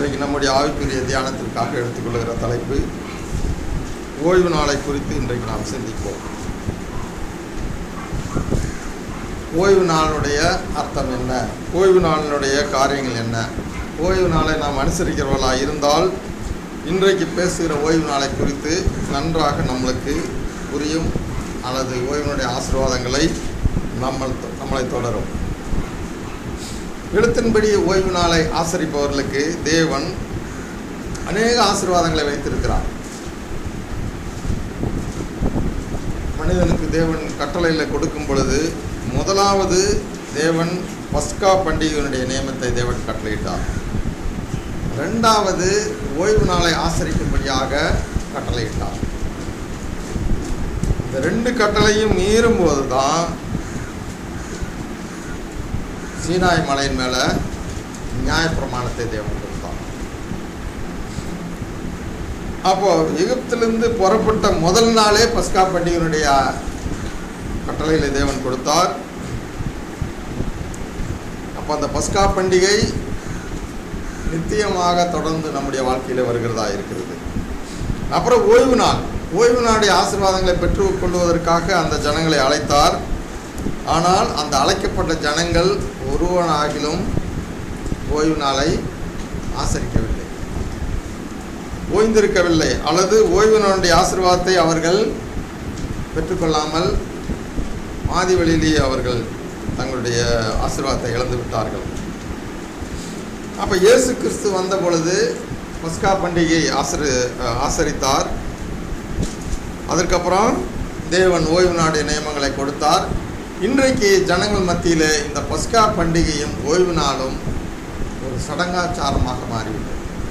இன்றைக்கு நம்முடைய ஆவிக்குரிய தியானத்திற்காக எடுத்துக்கொள்கிற தலைப்பு ஓய்வு நாளை குறித்து இன்றைக்கு நாம் சிந்திப்போம் ஓய்வு நாளுடைய அர்த்தம் என்ன ஓய்வு நாளினுடைய காரியங்கள் என்ன ஓய்வு நாளை நாம் அனுசரிக்கிறவர்களாக இருந்தால் இன்றைக்கு பேசுகிற ஓய்வு நாளை குறித்து நன்றாக நம்மளுக்கு புரியும் அல்லது ஓய்வினுடைய ஆசீர்வாதங்களை நம்ம நம்மளை தொடரும் எழுத்தின்படி ஓய்வு நாளை ஆசரிப்பவர்களுக்கு தேவன் அநேக ஆசீர்வாதங்களை வைத்திருக்கிறார் மனிதனுக்கு தேவன் கட்டளையில் கொடுக்கும் பொழுது முதலாவது தேவன் பஸ்கா பண்டிகையினுடைய நியமத்தை தேவன் கட்டளையிட்டார் ரெண்டாவது ஓய்வு நாளை ஆசரிக்கும்படியாக கட்டளையிட்டார் இந்த ரெண்டு கட்டளையும் மீறும்போது தான் சீனாய் மலையின் மேலே நியாயப்பிரமாணத்தை தேவன் கொடுத்தார் அப்போ எகிப்திலிருந்து புறப்பட்ட முதல் நாளே பஸ்கா பண்டிகையினுடைய கட்டளைகளை தேவன் கொடுத்தார் அப்போ அந்த பஸ்கா பண்டிகை நித்தியமாக தொடர்ந்து நம்முடைய வாழ்க்கையில் வருகிறதா இருக்கிறது அப்புறம் ஓய்வு நாள் ஓய்வு நாளுடைய ஆசீர்வாதங்களை பெற்றுக்கொள்வதற்காக அந்த ஜனங்களை அழைத்தார் ஆனால் அந்த அழைக்கப்பட்ட ஜனங்கள் ஒருவனாகிலும் ஓய்வு நாளை ஆசரிக்கவில்லை ஓய்ந்திருக்கவில்லை அல்லது ஓய்வு நாளுடைய ஆசீர்வாதத்தை அவர்கள் பெற்றுக்கொள்ளாமல் மாதி வழியிலேயே அவர்கள் தங்களுடைய ஆசீர்வாதத்தை இழந்து விட்டார்கள் அப்போ இயேசு கிறிஸ்து வந்த பொழுது பஸ்கா பண்டிகை ஆசரி ஆசரித்தார் அதற்கப்புறம் தேவன் ஓய்வு நாடு நியமங்களை கொடுத்தார் இன்றைக்கு ஜனங்கள் மத்தியில் இந்த பஸ்கா பண்டிகையும் ஓய்வு நாளும் ஒரு சடங்காச்சாரமாக மாறிவிட்டது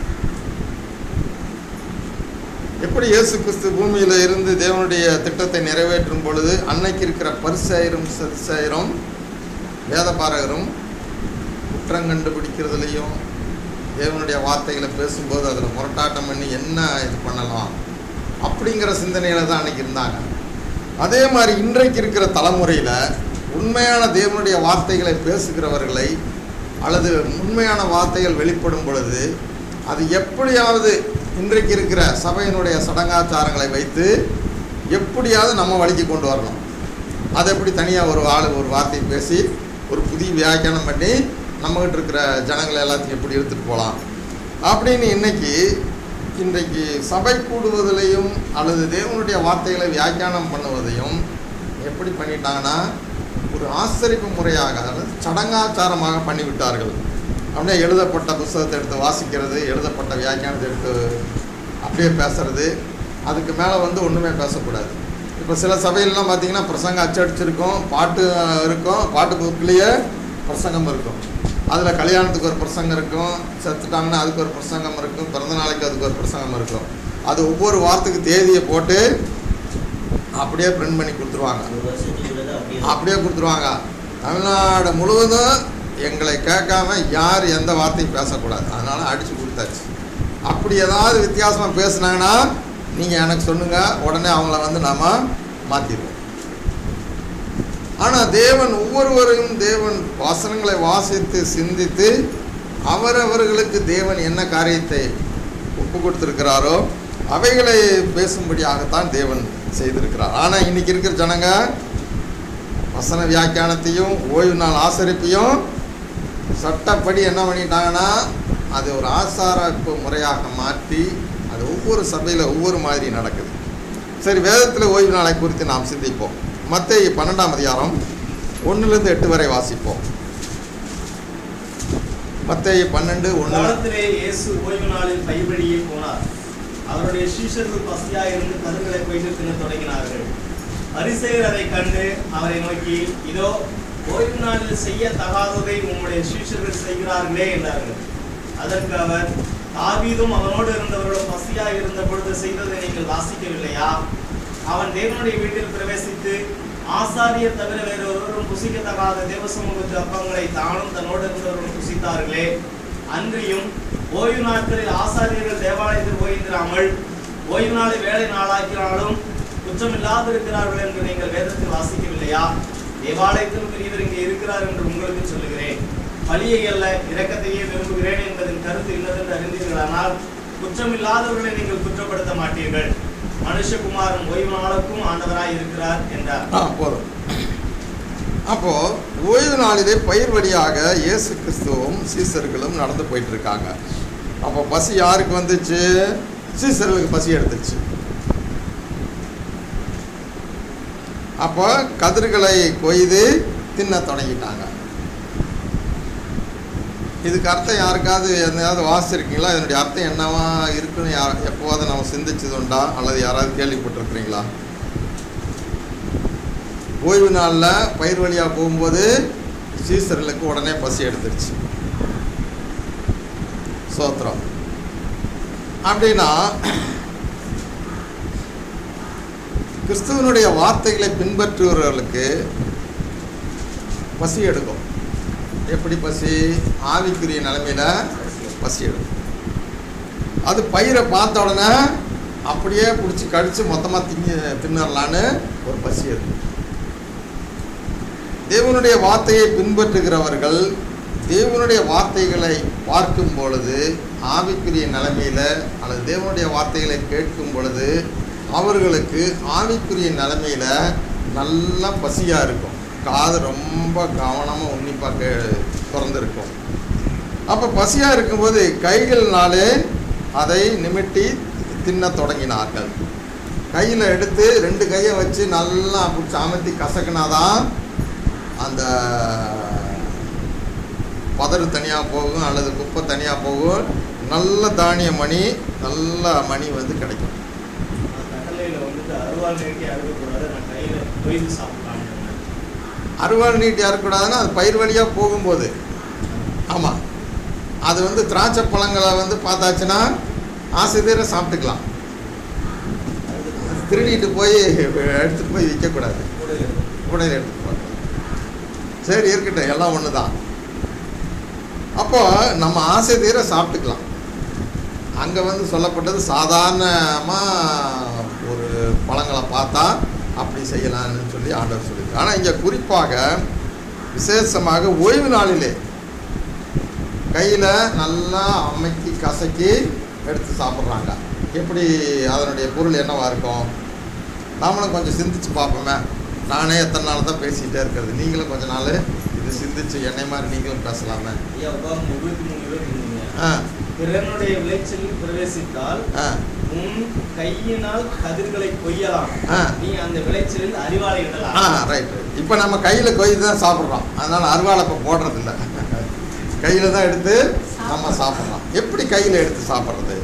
எப்படி இயேசு கிறிஸ்து பூமியில் இருந்து தேவனுடைய திட்டத்தை நிறைவேற்றும் பொழுது அன்னைக்கு இருக்கிற பரிசாயிரம் சதிசாயிரம் வேதபாரகரும் குற்றம் கண்டுபிடிக்கிறதுலையும் தேவனுடைய வார்த்தைகளை பேசும்போது அதில் முரட்டாட்டம் பண்ணி என்ன இது பண்ணலாம் அப்படிங்கிற சிந்தனையில் தான் அன்றைக்கி இருந்தாங்க அதே மாதிரி இன்றைக்கு இருக்கிற தலைமுறையில் உண்மையான தேவனுடைய வார்த்தைகளை பேசுகிறவர்களை அல்லது உண்மையான வார்த்தைகள் வெளிப்படும் பொழுது அது எப்படியாவது இன்றைக்கு இருக்கிற சபையினுடைய சடங்காச்சாரங்களை வைத்து எப்படியாவது நம்ம வழிக்கு கொண்டு வரணும் அதை எப்படி தனியாக ஒரு ஆள் ஒரு வார்த்தையை பேசி ஒரு புதிய வியாக்கியானம் பண்ணி நம்மகிட்ட இருக்கிற ஜனங்களை எல்லாத்தையும் எப்படி எடுத்துகிட்டு போகலாம் அப்படின்னு இன்னைக்கு இன்றைக்கு சபை கூடுவதிலையும் அல்லது தேவனுடைய வார்த்தைகளை வியாக்கியானம் பண்ணுவதையும் எப்படி பண்ணிட்டாங்கன்னா ஒரு ஆசரிப்பு முறையாக அதாவது சடங்காச்சாரமாக பண்ணிவிட்டார்கள் அப்படியே எழுதப்பட்ட புஸ்தகத்தை எடுத்து வாசிக்கிறது எழுதப்பட்ட வியாக்கியானத்தை எடுத்து அப்படியே பேசுறது அதுக்கு மேலே வந்து ஒன்றுமே பேசக்கூடாது இப்போ சில சபையிலலாம் பார்த்தீங்கன்னா பிரசங்கம் அச்சடிச்சிருக்கும் பாட்டு இருக்கும் பாட்டு புக்கிலேயே பிரசங்கம் இருக்கும் அதில் கல்யாணத்துக்கு ஒரு பிரசங்கம் இருக்கும் செத்துட்டாங்கன்னா அதுக்கு ஒரு பிரசங்கம் இருக்கும் பிறந்த நாளைக்கு அதுக்கு ஒரு பிரசங்கம் இருக்கும் அது ஒவ்வொரு வாரத்துக்கு தேதியை போட்டு அப்படியே பிரிண்ட் பண்ணி கொடுத்துருவாங்க ஒரு வருஷத்துக்கு உள்ளதை அப்படியே அப்படியே கொடுத்துருவாங்க தமிழ்நாடு முழுவதும் எங்களை கேட்காம யார் எந்த வார்த்தையும் பேசக்கூடாது அதனால் அடித்து கொடுத்தாச்சு அப்படி ஏதாவது வித்தியாசமாக பேசுனாங்கன்னா நீங்கள் எனக்கு சொல்லுங்கள் உடனே அவங்கள வந்து நாம் மாற்றிடுவோம் ஆனால் தேவன் ஒவ்வொருவரையும் தேவன் வசனங்களை வாசித்து சிந்தித்து அவரவர்களுக்கு தேவன் என்ன காரியத்தை ஒப்பு கொடுத்துருக்கிறாரோ அவைகளை பேசும்படியாகத்தான் தேவன் செய்திருக்கிறார் ஆனால் இன்னைக்கு இருக்கிற ஜனங்க வசன வியாக்கியானத்தையும் ஓய்வு நாள் ஆசரிப்பையும் சட்டப்படி என்ன பண்ணிட்டாங்கன்னா அது ஒரு ஆசாரப்பு முறையாக மாற்றி அது ஒவ்வொரு சபையில் ஒவ்வொரு மாதிரி நடக்குது சரி வேதத்தில் ஓய்வு நாளை குறித்து நாம் சிந்திப்போம் மத்திய பன்னெண்டாம் அதிகாரம் ஒன்றுலேருந்து எட்டு வரை வாசிப்போம் மத்திய பன்னெண்டு ஒன்று காலத்திலே இயேசு ஓய்வு நாளில் பைபடியே போனார் அவருடைய சீஷர்கள் பசியாக இருந்து கருங்களை கொய்து தின்ன தொடங்கினார்கள் பரிசெயர் அதை கண்டு அவரை நோக்கி இதோ ஓய்வு நாளில் செய்ய தகாததை உம்முடைய சீஷர்கள் செய்கிறார்களே என்றார்கள் அதற்கு அவர் தாவீதும் அவனோடு இருந்தவர்களும் பசியாக இருந்த பொழுது செய்ததை நீங்கள் வாசிக்கவில்லையா அவன் தேவனுடைய வீட்டில் பிரவேசித்து ஆசாரியர் தவிர வேறு ஒருவரும் புசிக்கத்தகாத தேவ சமூகத்து அப்பங்களை தானும் தன்னோடு இருந்தவர்களும் புசித்தார்களே அன்றியும் ஓய்வு நாட்களில் ஆசாரியர்கள் தேவாலயத்தில் ஓய்ந்திராமல் ஓய்வு நாளை வேலை நாளாக்கினாலும் குற்றமில்லாதிருக்கிறார்கள் என்று நீங்கள் வேதத்தில் வாசிக்கவில்லையா தேவாலயத்தில் பெரியவர் இங்கே இருக்கிறார் என்று உங்களுக்கு சொல்லுகிறேன் பழியை அல்ல இரக்கத்தையே விரும்புகிறேன் என்பதன் கருத்து இன்னதென்று அறிந்தீர்களானால் குற்றமில்லாதவர்களை நீங்கள் குற்றப்படுத்த மாட்டீர்கள் மனுஷகுமாரன் ஓய்வு நாளுக்கும் ஆண்டவராய் இருக்கிறார் என்றார் ஆ போதும் அப்போ ஓய்வு நாளிலே பயிர் வழியாக இயேசு கிறிஸ்துவும் சீசர்களும் நடந்து போயிட்டு இருக்காங்க அப்போ பசி யாருக்கு வந்துச்சு சீசர்களுக்கு பசி எடுத்துச்சு அப்போ கதிர்களை கொய்து தின்ன தொடங்கிட்டாங்க இதுக்கு அர்த்தம் யாருக்காவது எதையாவது வாசிச்சிருக்கீங்களா இதனுடைய அர்த்தம் என்னவா இருக்குன்னு யார் எப்போவாவது நம்ம சிந்திச்சது உண்டா அல்லது யாராவது கேள்விப்பட்டிருக்கிறீங்களா ஓய்வு நாளில் பயிர் வழியாக போகும்போது சீசர்களுக்கு உடனே பசி எடுத்துருச்சு சோத்திரம் அப்படின்னா கிறிஸ்துவனுடைய வார்த்தைகளை பின்பற்றுபவர்களுக்கு பசி எடுக்கும் எப்படி பசி ஆவிக்குரிய நிலைமையில பசி எடுக்கும் அது பயிரை பார்த்த உடனே அப்படியே பிடிச்சி கடிச்சு மொத்தமாக திங்க தின்னரலான்னு ஒரு பசி இருக்கும் தேவனுடைய வார்த்தையை பின்பற்றுகிறவர்கள் தேவனுடைய வார்த்தைகளை பார்க்கும் பொழுது ஆவிக்குரிய நிலைமையில அல்லது தேவனுடைய வார்த்தைகளை கேட்கும் பொழுது அவர்களுக்கு ஆவிக்குரிய நிலைமையில நல்லா பசியா இருக்கும் காது ரொம்ப கவனமாக உன்னிப்பாக கே திறந்துருக்கும் அப்போ பசியாக இருக்கும்போது கைகள்னாலே அதை நிமிட்டி தின்ன தொடங்கினார்கள் கையில் எடுத்து ரெண்டு கையை வச்சு நல்லா பிடிச்சி அமர்த்தி கசக்குனாதான் அந்த பதறு தனியாக போகும் அல்லது குப்பை தனியாக போகும் நல்ல தானிய மணி நல்ல மணி வந்து கிடைக்கும் கடலையில வந்துட்டு அருவாள் நீட்டி அறுக்கக்கூடாது நான் கையில கொய்து சாப்பிடலாம் அறுவாள் நீட்டி அறுக்கூடாதுன்னா அது பயிர் வழியாக போகும்போது ஆமாம் அது வந்து திராட்சை பழங்களை வந்து பார்த்தாச்சுன்னா ஆசை தீர சாப்பிட்டுக்கலாம் அது திருடிட்டு போய் எடுத்துகிட்டு போய் விற்கக்கூடாது கூடையில் எடுத்துட்டு போகணும் சரி இருக்கட்டும் எல்லாம் ஒன்று தான் அப்போ நம்ம ஆசை தீர சாப்பிட்டுக்கலாம் அங்கே வந்து சொல்லப்பட்டது சாதாரணமாக ஒரு பழங்களை பார்த்தா அப்படி செய்யலாம்னு சொல்லி ஆண்டவர் சொல்லியிருக்கு ஆனால் இங்கே குறிப்பாக விசேஷமாக ஓய்வு நாளிலே கையில் நல்லா அமைக்கி கசக்கி எடுத்து சாப்பிட்றாங்க எப்படி அதனுடைய பொருள் என்னவா இருக்கும் நாமளும் கொஞ்சம் சிந்திச்சு பார்ப்போமே நானே எத்தனை நாள் தான் பேசிகிட்டே இருக்கிறது நீங்களும் கொஞ்ச நாள் இது சிந்திச்சு என்னை மாதிரி நீங்களும் பேசலாமே ஐயா உபாகம் இருபத்தி மூணு இருபத்தி மூணுங்க ஆ பிறனுடைய விளைச்சலில் பிரவேசித்தால் ஆ உன் கையினால் கதிர்களை கொய்யலாம் ஆ. நீ அந்த விளைச்சலில் அறிவாளை இடலாம் ஆ ரைட் இப்போ நம்ம கையில் கொய்து தான் சாப்பிட்றோம் அதனால் அருவாளை இப்போ போடுறதில்ல கையில் தான் எடுத்து நம்ம சாப்பிட்றோம் எப்படி கையில் எடுத்து சாப்பிட்றது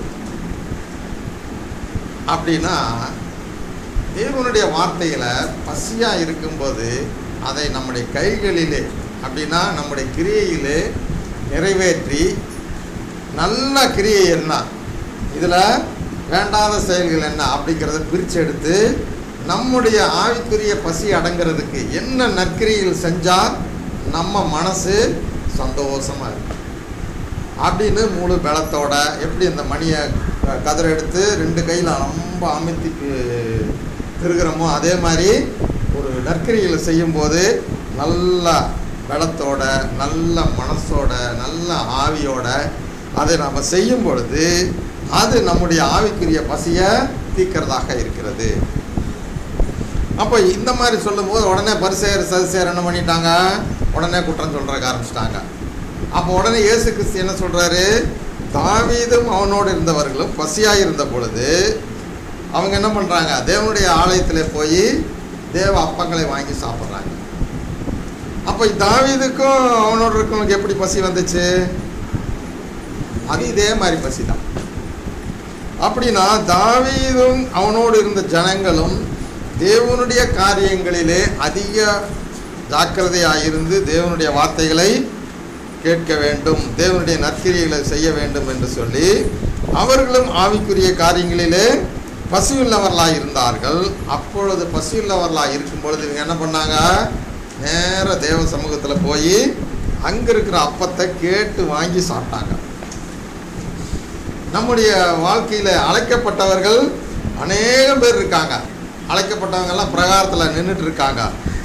அப்படின்னா தேவனுடைய வார்த்தைகளை பசியாக இருக்கும்போது அதை நம்முடைய கைகளிலே அப்படின்னா நம்முடைய கிரியையிலே நிறைவேற்றி நல்ல கிரியை என்ன இதில் வேண்டாத செயல்கள் என்ன அப்படிங்கிறத பிரித்து எடுத்து நம்முடைய ஆவிக்குரிய பசி அடங்கிறதுக்கு என்ன நற்கிரியில் செஞ்சால் நம்ம மனசு சந்தோஷமாக இருக்கும் அப்படின்னு முழு பலத்தோட எப்படி இந்த மணியை க- கதிரை எடுத்து ரெண்டு கையில் ரொம்ப அமுத்தி பி- திருகிறோமோ அதே மாதிரி ஒரு நற்கிரியில் செய்யும்போது நல்ல பலத்தோட நல்ல மனசோட நல்ல ஆவியோட அதை நாம் செய்யும் பொழுது அது நம்முடைய ஆவிக்குரிய பசியை தீக்கிறதாக இருக்கிறது அப்போ இந்த மாதிரி சொல்லும்போது உடனே பரிசேர் சதுசேர் என்ன பண்ணிட்டாங்க உடனே குற்றம் சொல்கிறக்க ஆரம்பிச்சிட்டாங்க அப்போ உடனே இயேசு கிறிஸ்து என்ன சொல்கிறாரு தாவீதும் அவனோடு இருந்தவர்களும் பசியாக இருந்த பொழுது அவங்க என்ன பண்ணுறாங்க தேவனுடைய ஆலயத்தில் போய் தேவ அப்பங்களை வாங்கி சாப்பிட்றாங்க அப்போ தாவீதுக்கும் அவனோடு இருக்கவனுக்கு எப்படி பசி வந்துச்சு அது இதே மாதிரி பசி தான் அப்படின்னா தாவீதும் அவனோடு இருந்த ஜனங்களும் தேவனுடைய காரியங்களிலே அதிக ஜாக்கிரதையாயிருந்து தேவனுடைய வார்த்தைகளை கேட்க வேண்டும் தேவனுடைய நற்கிரியைகளை செய்ய வேண்டும் என்று சொல்லி அவர்களும் ஆவிக்குரிய காரியங்களிலே பசியுள்ளவர்களாக இருந்தார்கள் அப்பொழுது பசியுள்ளவர்களாக இருக்கும் பொழுது இவங்க என்ன பண்ணாங்க நேர தேவ சமூகத்தில் போய் அங்கே இருக்கிற அப்பத்தை கேட்டு வாங்கி சாப்பிட்டாங்க நம்முடைய வாழ்க்கையில் அழைக்கப்பட்டவர்கள் அநேகம் பேர் இருக்காங்க அழைக்கப்பட்டவங்கெல்லாம் பிரகாரத்தில் நின்றுட்டு இருக்காங்க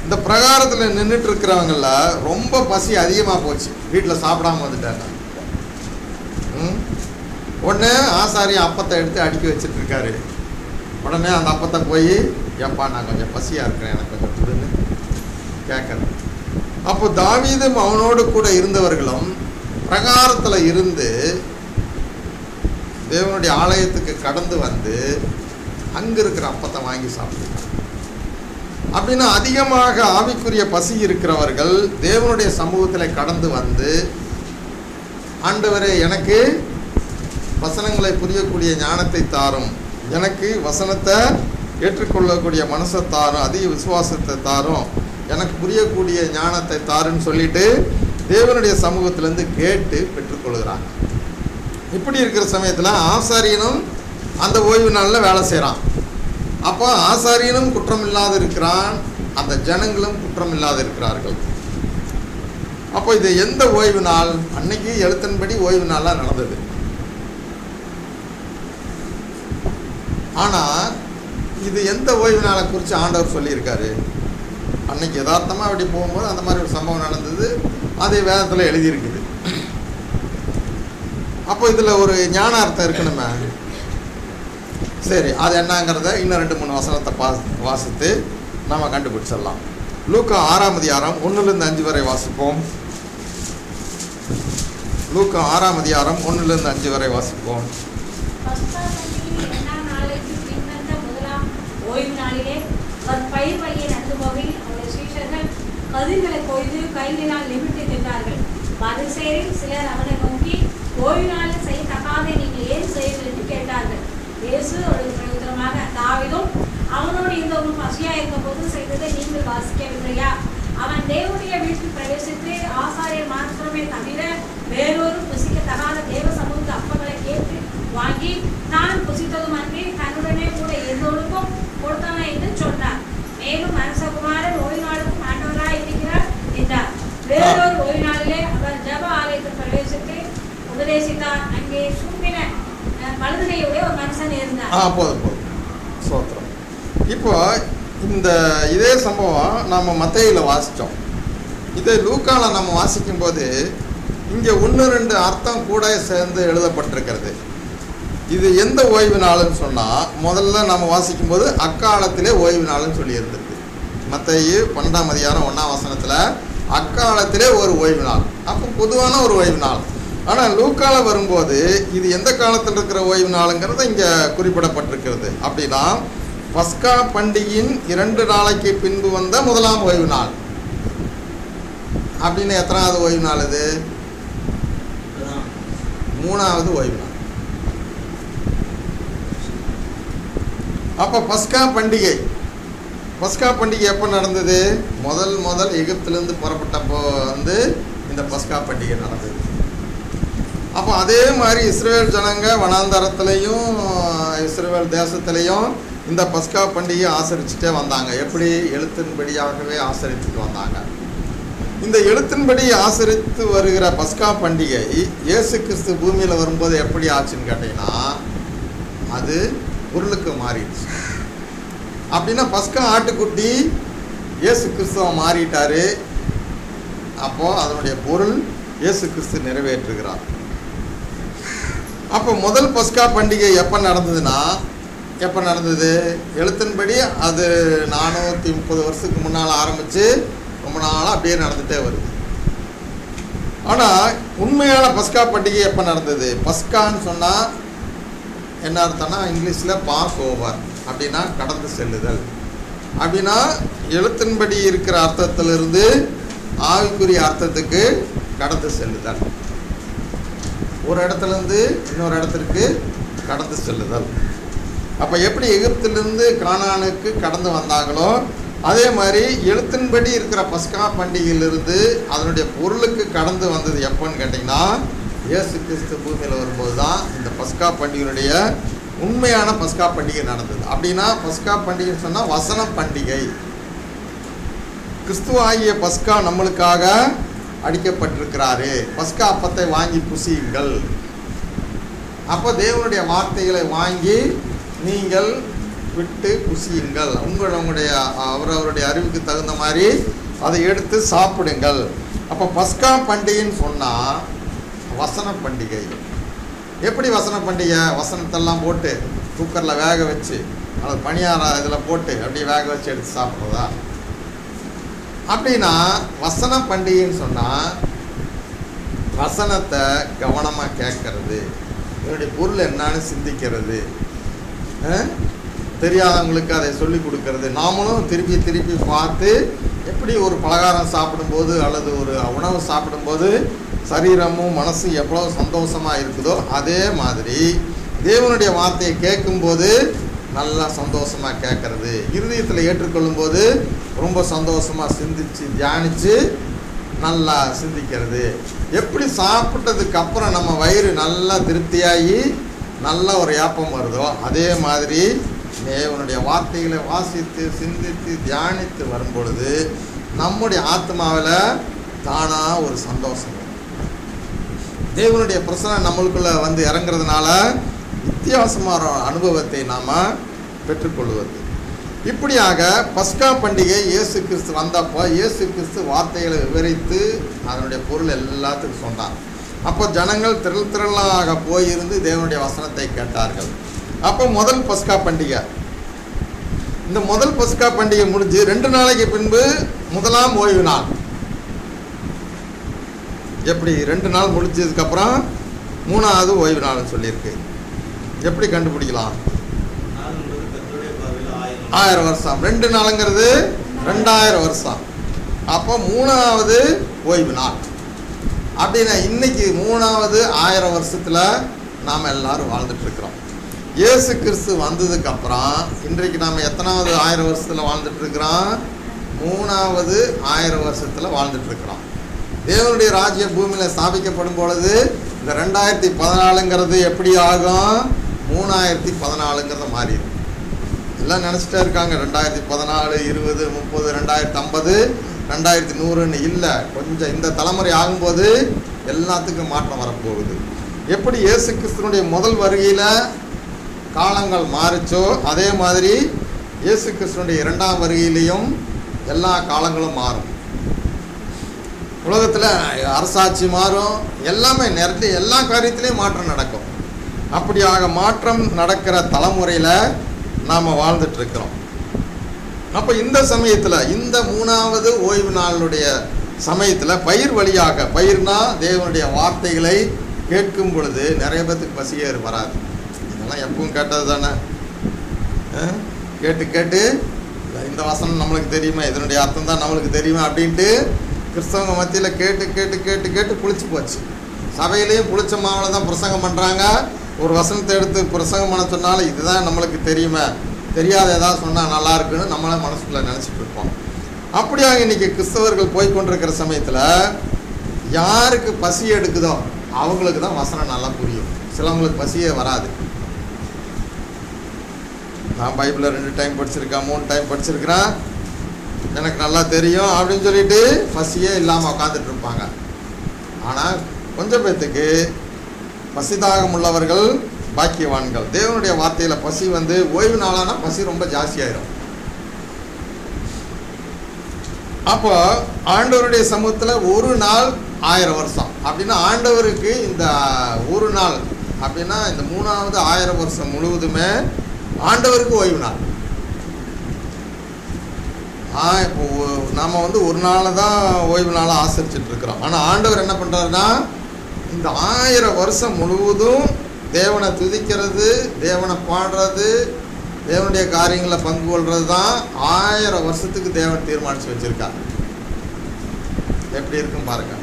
இந்த பிரகாரத்தில் நின்றுட்டு இருக்கிறவங்கள ரொம்ப பசி அதிகமாக போச்சு வீட்டில் சாப்பிடாம வந்துட்டாங்க ம் உடனே ஆசாரி அப்பத்தை எடுத்து அடுக்கி வச்சிட்டு இருக்காரு உடனே அந்த அப்பத்தை போய் ஏப்பா நான் கொஞ்சம் பசியாக இருக்கிறேன் எனக்கு கொஞ்சம் கொடுன்னு கேட்குறேன் அப்போ தாவீதும் அவனோடு கூட இருந்தவர்களும் பிரகாரத்தில் இருந்து தேவனுடைய ஆலயத்துக்கு கடந்து வந்து அங்கே இருக்கிற அப்பத்தை வாங்கி சாப்பிட்டுருக்காங்க அப்படின்னா அதிகமாக ஆவிக்குரிய பசி இருக்கிறவர்கள் தேவனுடைய சமூகத்தில் கடந்து வந்து ஆண்டவரே எனக்கு வசனங்களை புரியக்கூடிய ஞானத்தை தாரும் எனக்கு வசனத்தை ஏற்றுக்கொள்ளக்கூடிய மனசை தாரும் அதிக விசுவாசத்தை தாரும் எனக்கு புரியக்கூடிய ஞானத்தை தாருன்னு சொல்லிட்டு தேவனுடைய சமூகத்திலேருந்து கேட்டு பெற்றுக்கொள்கிறாங்க இப்படி இருக்கிற சமயத்தில் ஆசாரியனும் அந்த ஓய்வு நாளில் வேலை செய்கிறான் அப்போ ஆசாரியனும் குற்றம் இல்லாது இருக்கிறான் அந்த ஜனங்களும் குற்றம் இல்லாது இருக்கிறார்கள் அப்போ இது எந்த ஓய்வு நாள் அன்னைக்கு எழுத்தின்படி ஓய்வு நாளாக நடந்தது ஆனால் இது எந்த ஓய்வு நாளை குறித்து ஆண்டவர் சொல்லியிருக்காரு அன்னைக்கு யதார்த்தமாக அப்படி போகும்போது அந்த மாதிரி ஒரு சம்பவம் நடந்தது அது வேதத்தில் எழுதியிருக்குது அப்போ இதில் ஒரு ஞானார்த்தம் இருக்கணுமே சரி அது என்னங்கிறத இன்னும் ரெண்டு மூணு வசனத்தை பா வாசித்து நம்ம கண்டுபிடிச்சிடலாம் லூக்கா ஆறாம் அதிகாரம் ஒன்றுலேருந்து அஞ்சு வரை வாசிப்போம் லூக்கா ஆறாம் அதிகாரம் ஒன்றுலேருந்து அஞ்சு வரை வாசிப்போம் பஸ்கா பண்டிகை இரண்டாம் நாளுக்கு பின்வந்த முதலாம் ஓய்வு நாளிலே அவர் பயிர் வழியை நடந்து போகையில் அவருடைய சீஷர்கள் கதிர்களை கொய்து கைகளினால் நிமிர்த்தி நின்றார்கள் பரிசேரில் சிலர் அவனை நோக்கி ஓய்வு நாளில் செய்யத்தகாத நீங்கள் ஏன் செய்வீர்கள் என்று கேட்டார்கள் இயேசு அவர்களுக்கு பிரயோஜனமாக தாவிதும் அவனோடு இருந்தவனும் பசியா இருந்த போது செய்ததை நீங்கள் வாசிக்கவில்லையா அவன் தேவனுடைய வீட்டில் பிரவேசித்து ஆசாரியர் மாத்திரமே தவிர வேறொரு புசிக்கத்தகாத தேவ சமூக அப்பங்களை கேட்டு வாங்கி தான் புசித்ததும் அன்றி தன்னுடனே கூட இருந்தவனுக்கும் கொடுத்தானா என்று சொன்னார் மேலும் மனசகுமாரன் ஓய்வு நாளுக்கும் ஆண்டவராய் இருக்கிறார் என்றார் வேறொரு ஓய்வு நாளிலே அவர் ஜப ஆலயத்தில் பிரவேசித்து உபதேசித்தார் அங்கே சூம்பின அஹ், வலதுகையுடைய ஒரு மனுஷன் இருந்தார் ஆ போதும் போதும் சோத்திரம் இப்போ இந்த இதே சம்பவம் நம்ம மத்தையில் வாசித்தோம் இதே லூக்காவில் நம்ம வாசிக்கும்போது இங்கே ஒன்று ரெண்டு அர்த்தம் கூட சேர்ந்து எழுதப்பட்டிருக்கிறது இது எந்த ஓய்வு நாளுன்னு சொன்னால் முதல்ல நம்ம வாசிக்கும்போது அக்காலத்திலே ஓய்வு நாளுன்னு சொல்லியிருந்திருக்கு மத்தையு பன்னெண்டாம் அதிகாரம் ஒன்றாம் வசனத்தில் அக்காலத்திலே ஒரு ஓய்வு நாள் அப்போ பொதுவான ஒரு ஓய்வு நாள் ஆனால் லூக்கால வரும்போது இது எந்த காலத்தில் இருக்கிற ஓய்வு நாளுங்கிறது இங்கே குறிப்பிடப்பட்டிருக்கிறது அப்படின்னா பஸ்கா பண்டிகையின் இரண்டு நாளைக்கு பின்பு வந்த முதலாம் ஓய்வு நாள் அப்படின்னு எத்தனாவது ஓய்வு நாள் இது இதுதான். மூணாவது ஓய்வு நாள் அப்போ பஸ்கா பண்டிகை பஸ்கா பண்டிகை எப்போ நடந்தது முதல் முதல் எகிப்திலேருந்து புறப்பட்டப்போ வந்து இந்த பஸ்கா பண்டிகை நடந்தது அப்போ அதே மாதிரி இஸ்ரேல் ஜனங்க வனாந்தரத்துலேயும் இஸ்ரேல் தேசத்துலேயும் இந்த பஸ்கா பண்டிகையை ஆசரிச்சுட்டே வந்தாங்க எப்படி எழுத்தின்படியாகவே ஆசரித்துட்டு வந்தாங்க இந்த எழுத்தின்படி ஆசரித்து வருகிற பஸ்கா பண்டிகை இயேசு கிறிஸ்து பூமியில் வரும்போது எப்படி ஆச்சுன்னு கேட்டிங்கன்னா அது பொருளுக்கு மாறிடுச்சு அப்படின்னா பஸ்கா ஆட்டுக்குட்டி இயேசு கிறிஸ்துவ மாறிட்டாரு அப்போது அதனுடைய பொருள் இயேசு கிறிஸ்து நிறைவேற்றுகிறார் அப்போ முதல் பஸ்கா பண்டிகை எப்போ நடந்ததுன்னா எப்போ நடந்தது எழுத்தின்படி அது நானூற்றி முப்பது வருஷத்துக்கு முன்னால் ஆரம்பித்து ரொம்ப நாளாக அப்படியே நடந்துகிட்டே வருது ஆனால் உண்மையான பஸ்கா பண்டிகை எப்போ நடந்தது பஸ்கான்னு சொன்னால் என்ன அர்த்தம்னா இங்கிலீஷில் பாஸ் ஓவர் அப்படின்னா கடந்து செல்லுதல் அப்படின்னா எழுத்தின்படி இருக்கிற அர்த்தத்திலிருந்து ஆவிக்குரிய அர்த்தத்துக்கு கடந்து செல்லுதல் ஒரு இடத்துலேருந்து இன்னொரு இடத்திற்கு கடந்து செல்லுதல் அப்போ எப்படி எகிப்திலிருந்து கானானுக்கு கடந்து வந்தாங்களோ அதே மாதிரி எழுத்தின்படி இருக்கிற பஸ்கா பண்டிகையிலிருந்து அதனுடைய பொருளுக்கு கடந்து வந்தது எப்போன்னு கேட்டிங்கன்னா இயேசு கிறிஸ்து பூமியில் வரும்போது தான் இந்த பஸ்கா பண்டிகையினுடைய உண்மையான பஸ்கா பண்டிகை நடந்தது அப்படின்னா பஸ்கா பண்டிகைன்னு சொன்னால் வசன பண்டிகை கிறிஸ்துவ ஆகிய பஸ்கா நம்மளுக்காக அடிக்கப்பட்டிருக்கிறாரு பஸ்கா அப்பத்தை வாங்கி புசியுங்கள் அப்போ தேவனுடைய வார்த்தைகளை வாங்கி நீங்கள் விட்டு புசியுங்கள் உங்கள் உங்களுடைய அவரவருடைய அறிவுக்கு தகுந்த மாதிரி அதை எடுத்து சாப்பிடுங்கள் அப்போ பஸ்கா பண்டிகைன்னு சொன்னால் வசன பண்டிகை எப்படி வசன பண்டிகை வசனத்தெல்லாம் போட்டு குக்கரில் வேக வச்சு அல்லது பணியார இதில் போட்டு அப்படியே வேக வச்சு எடுத்து சாப்பிட்றதா அப்படின்னா வசன பண்டிகைன்னு சொன்னால் வசனத்தை கவனமாக கேட்கறது இதனுடைய பொருள் என்னன்னு சிந்திக்கிறது அஹ்? தெரியாதவங்களுக்கு அதை சொல்லி கொடுக்கறது நாமளும் திருப்பி திருப்பி பார்த்து எப்படி ஒரு பலகாரம் சாப்பிடும்போது அல்லது ஒரு உணவு சாப்பிடும்போது சரீரமும் மனசும் எவ்வளோ சந்தோஷமாக இருக்குதோ அதே மாதிரி தேவனுடைய வார்த்தையை கேட்கும்போது நல்லா சந்தோஷமாக கேட்கறது இருதயத்தில் ஏற்றுக்கொள்ளும்போது ரொம்ப சந்தோஷமாக சிந்திச்சு தியானித்து நல்லா சிந்திக்கிறது எப்படி சாப்பிட்டதுக்கு அப்புறம் நம்ம வயிறு நல்லா திருப்தியாகி நல்ல ஒரு ஏப்பம் வருதோ அதே மாதிரி தேவனுடைய வார்த்தைகளை வாசித்து சிந்தித்து தியானித்து வரும்பொழுது நம்முடைய ஆத்மாவில் தானாக ஒரு சந்தோஷம் வரும். தேவனுடைய பிரசனை நம்மளுக்குள்ள வந்து இறங்குறதுனால வித்தியாசமான ஒரு அனுபவத்தை நாம் பெற்றுக்கொள்வது இப்படியாக பஸ்கா பண்டிகை இயேசு கிறிஸ்து வந்தப்போ இயேசு கிறிஸ்து வார்த்தைகளை விவரித்து அதனுடைய பொருள் எல்லாத்துக்கும் சொன்னார் அப்போ ஜனங்கள் திரள் திரளாக போயிருந்து தேவனுடைய வசனத்தை கேட்டார்கள் அப்போ முதல் பஸ்கா பண்டிகை இந்த முதல் பஸ்கா பண்டிகை முடிஞ்சு ரெண்டு நாளைக்கு பின்பு முதலாம் ஓய்வு நாள் எப்படி ரெண்டு நாள் முடிஞ்சதுக்கப்புறம் மூணாவது ஓய்வு நாள்னு சொல்லியிருக்கு எப்படி கண்டுபிடிக்கலாம் நாள் என்பது கர்த்தருடைய பார்வையில் ஆயிரம் ஆயிரம் வருஷம் ரெண்டு நாளுங்கிறது ரெண்டாயிரம் வருஷம் அப்போ மூணாவது ஓய்வு நாள் அப்படின்னா இன்னைக்கு மூணாவது ஆயிரம் வருஷத்தில் நாம் எல்லாரும் வாழ்ந்துட்டு இருக்கிறோம் இயேசு கிறிஸ்து வந்ததுக்கு அப்புறம் இன்றைக்கு நாம் எத்தனாவது ஆயிரம் வருஷத்தில் வாழ்ந்துட்டு இருக்கிறோம் மூணாவது ஆயிரம் வருஷத்தில் வாழ்ந்துட்டு இருக்கிறோம் தேவனுடைய ராஜ்ய பூமியில் ஸ்தாபிக்கப்படும் பொழுது இந்த ரெண்டாயிரத்தி பதினாலுங்கிறது எப்படி ஆகும் மூணாயிரத்தி பதினாலுங்கிறத மாறிடும் எல்லாம் நினச்சிட்டே இருக்காங்க ரெண்டாயிரத்தி பதினாலு இருபது முப்பது ரெண்டாயிரத்தி ஐம்பது ரெண்டாயிரத்தி நூறுன்னு இல்லை கொஞ்சம் இந்த தலைமுறை ஆகும்போது எல்லாத்துக்கும் மாற்றம் வரப்போகுது எப்படி இயேசு கிறிஸ்துனுடைய முதல் வருகையில் காலங்கள் மாறிச்சோ அதே மாதிரி இயேசு கிறிஸ்துனுடைய இரண்டாம் வருகையிலையும் எல்லா காலங்களும் மாறும் உலகத்தில் அரசாட்சி மாறும் எல்லாமே நிறைய எல்லா காரியத்திலையும் மாற்றம் நடக்கும் அப்படியாக மாற்றம் நடக்கிற தலைமுறையில் நாம் வாழ்ந்துட்டு இருக்கிறோம் அப்போ இந்த சமயத்தில் இந்த மூணாவது ஓய்வு நாளுடைய சமயத்தில் பயிர் வழியாக பயிர்னா தேவனுடைய வார்த்தைகளை கேட்கும் பொழுது நிறைய பேத்துக்கு பசியே வராது இதெல்லாம் எப்பவும் கேட்டது தானே அஹ்? கேட்டு கேட்டு இந்த வசனம் நம்மளுக்கு தெரியுமா இதனுடைய அர்த்தம் தான் நம்மளுக்கு தெரியுமா அப்படின்ட்டு கிறிஸ்தவங்க மத்தியில் கேட்டு கேட்டு கேட்டு கேட்டு புளிச்சு போச்சு சபையிலையும் புளிச்ச மாவில் தான் பிரசங்கம் பண்ணுறாங்க ஒரு வசனத்தை எடுத்து பிரசங்கம் பண்ண சொன்னாலும் இதுதான் நம்மளுக்கு தெரியுமே தெரியாத ஏதாவது சொன்னால் நல்லா இருக்குன்னு நம்மளே மனசுக்குள்ளே நினச்சிட்டு இருப்போம் அப்படியாக இன்னைக்கு கிறிஸ்தவர்கள் போய் கொண்டிருக்கிற சமயத்தில் யாருக்கு பசி எடுக்குதோ அவங்களுக்கு தான் வசனம் நல்லா புரியும் சிலவங்களுக்கு பசியே வராது நான் பைபிளை ரெண்டு டைம் படிச்சிருக்கேன் மூணு டைம் படிச்சிருக்கிறேன் எனக்கு நல்லா தெரியும் அப்படின்னு சொல்லிட்டு பசியே இல்லாமல் உட்காந்துட்டு இருப்பாங்க ஆனால் கொஞ்சம் பேர்த்துக்கு பசிதாகம் உள்ளவர்கள் பாக்கியவான்கள் தேவனுடைய வார்த்தையில் பசி வந்து ஓய்வு நாளானா பசி ரொம்ப ஜாஸ்தியாயிரும் அப்போ ஆண்டவருடைய சமூகத்தில் ஒரு நாள் ஆயிரம் வருஷம் அப்படின்னா ஆண்டவருக்கு இந்த ஒரு நாள் அப்படின்னா இந்த மூணாவது ஆயிரம் வருஷம் முழுவதுமே ஆண்டவருக்கு ஓய்வு நாள் ஆ இப்போ ஒ- நாம வந்து ஒரு நாளை தான் ஓய்வு நாளாக ஆசரிச்சுட்டு இருக்கிறோம் ஆனால் ஆண்டவர் என்ன பண்ணுறாருன்னா இந்த ஆயிரம் வருஷம் முழுவதும் தேவனை துதிக்கிறது தேவனை பாடுறது தேவனுடைய காரியங்களில் பங்கு கொள்வது தான் ஆயிரம் வருஷத்துக்கு தேவன் தீர்மானித்து வச்சிருக்கார் எப்படி இருக்கும் பாருங்க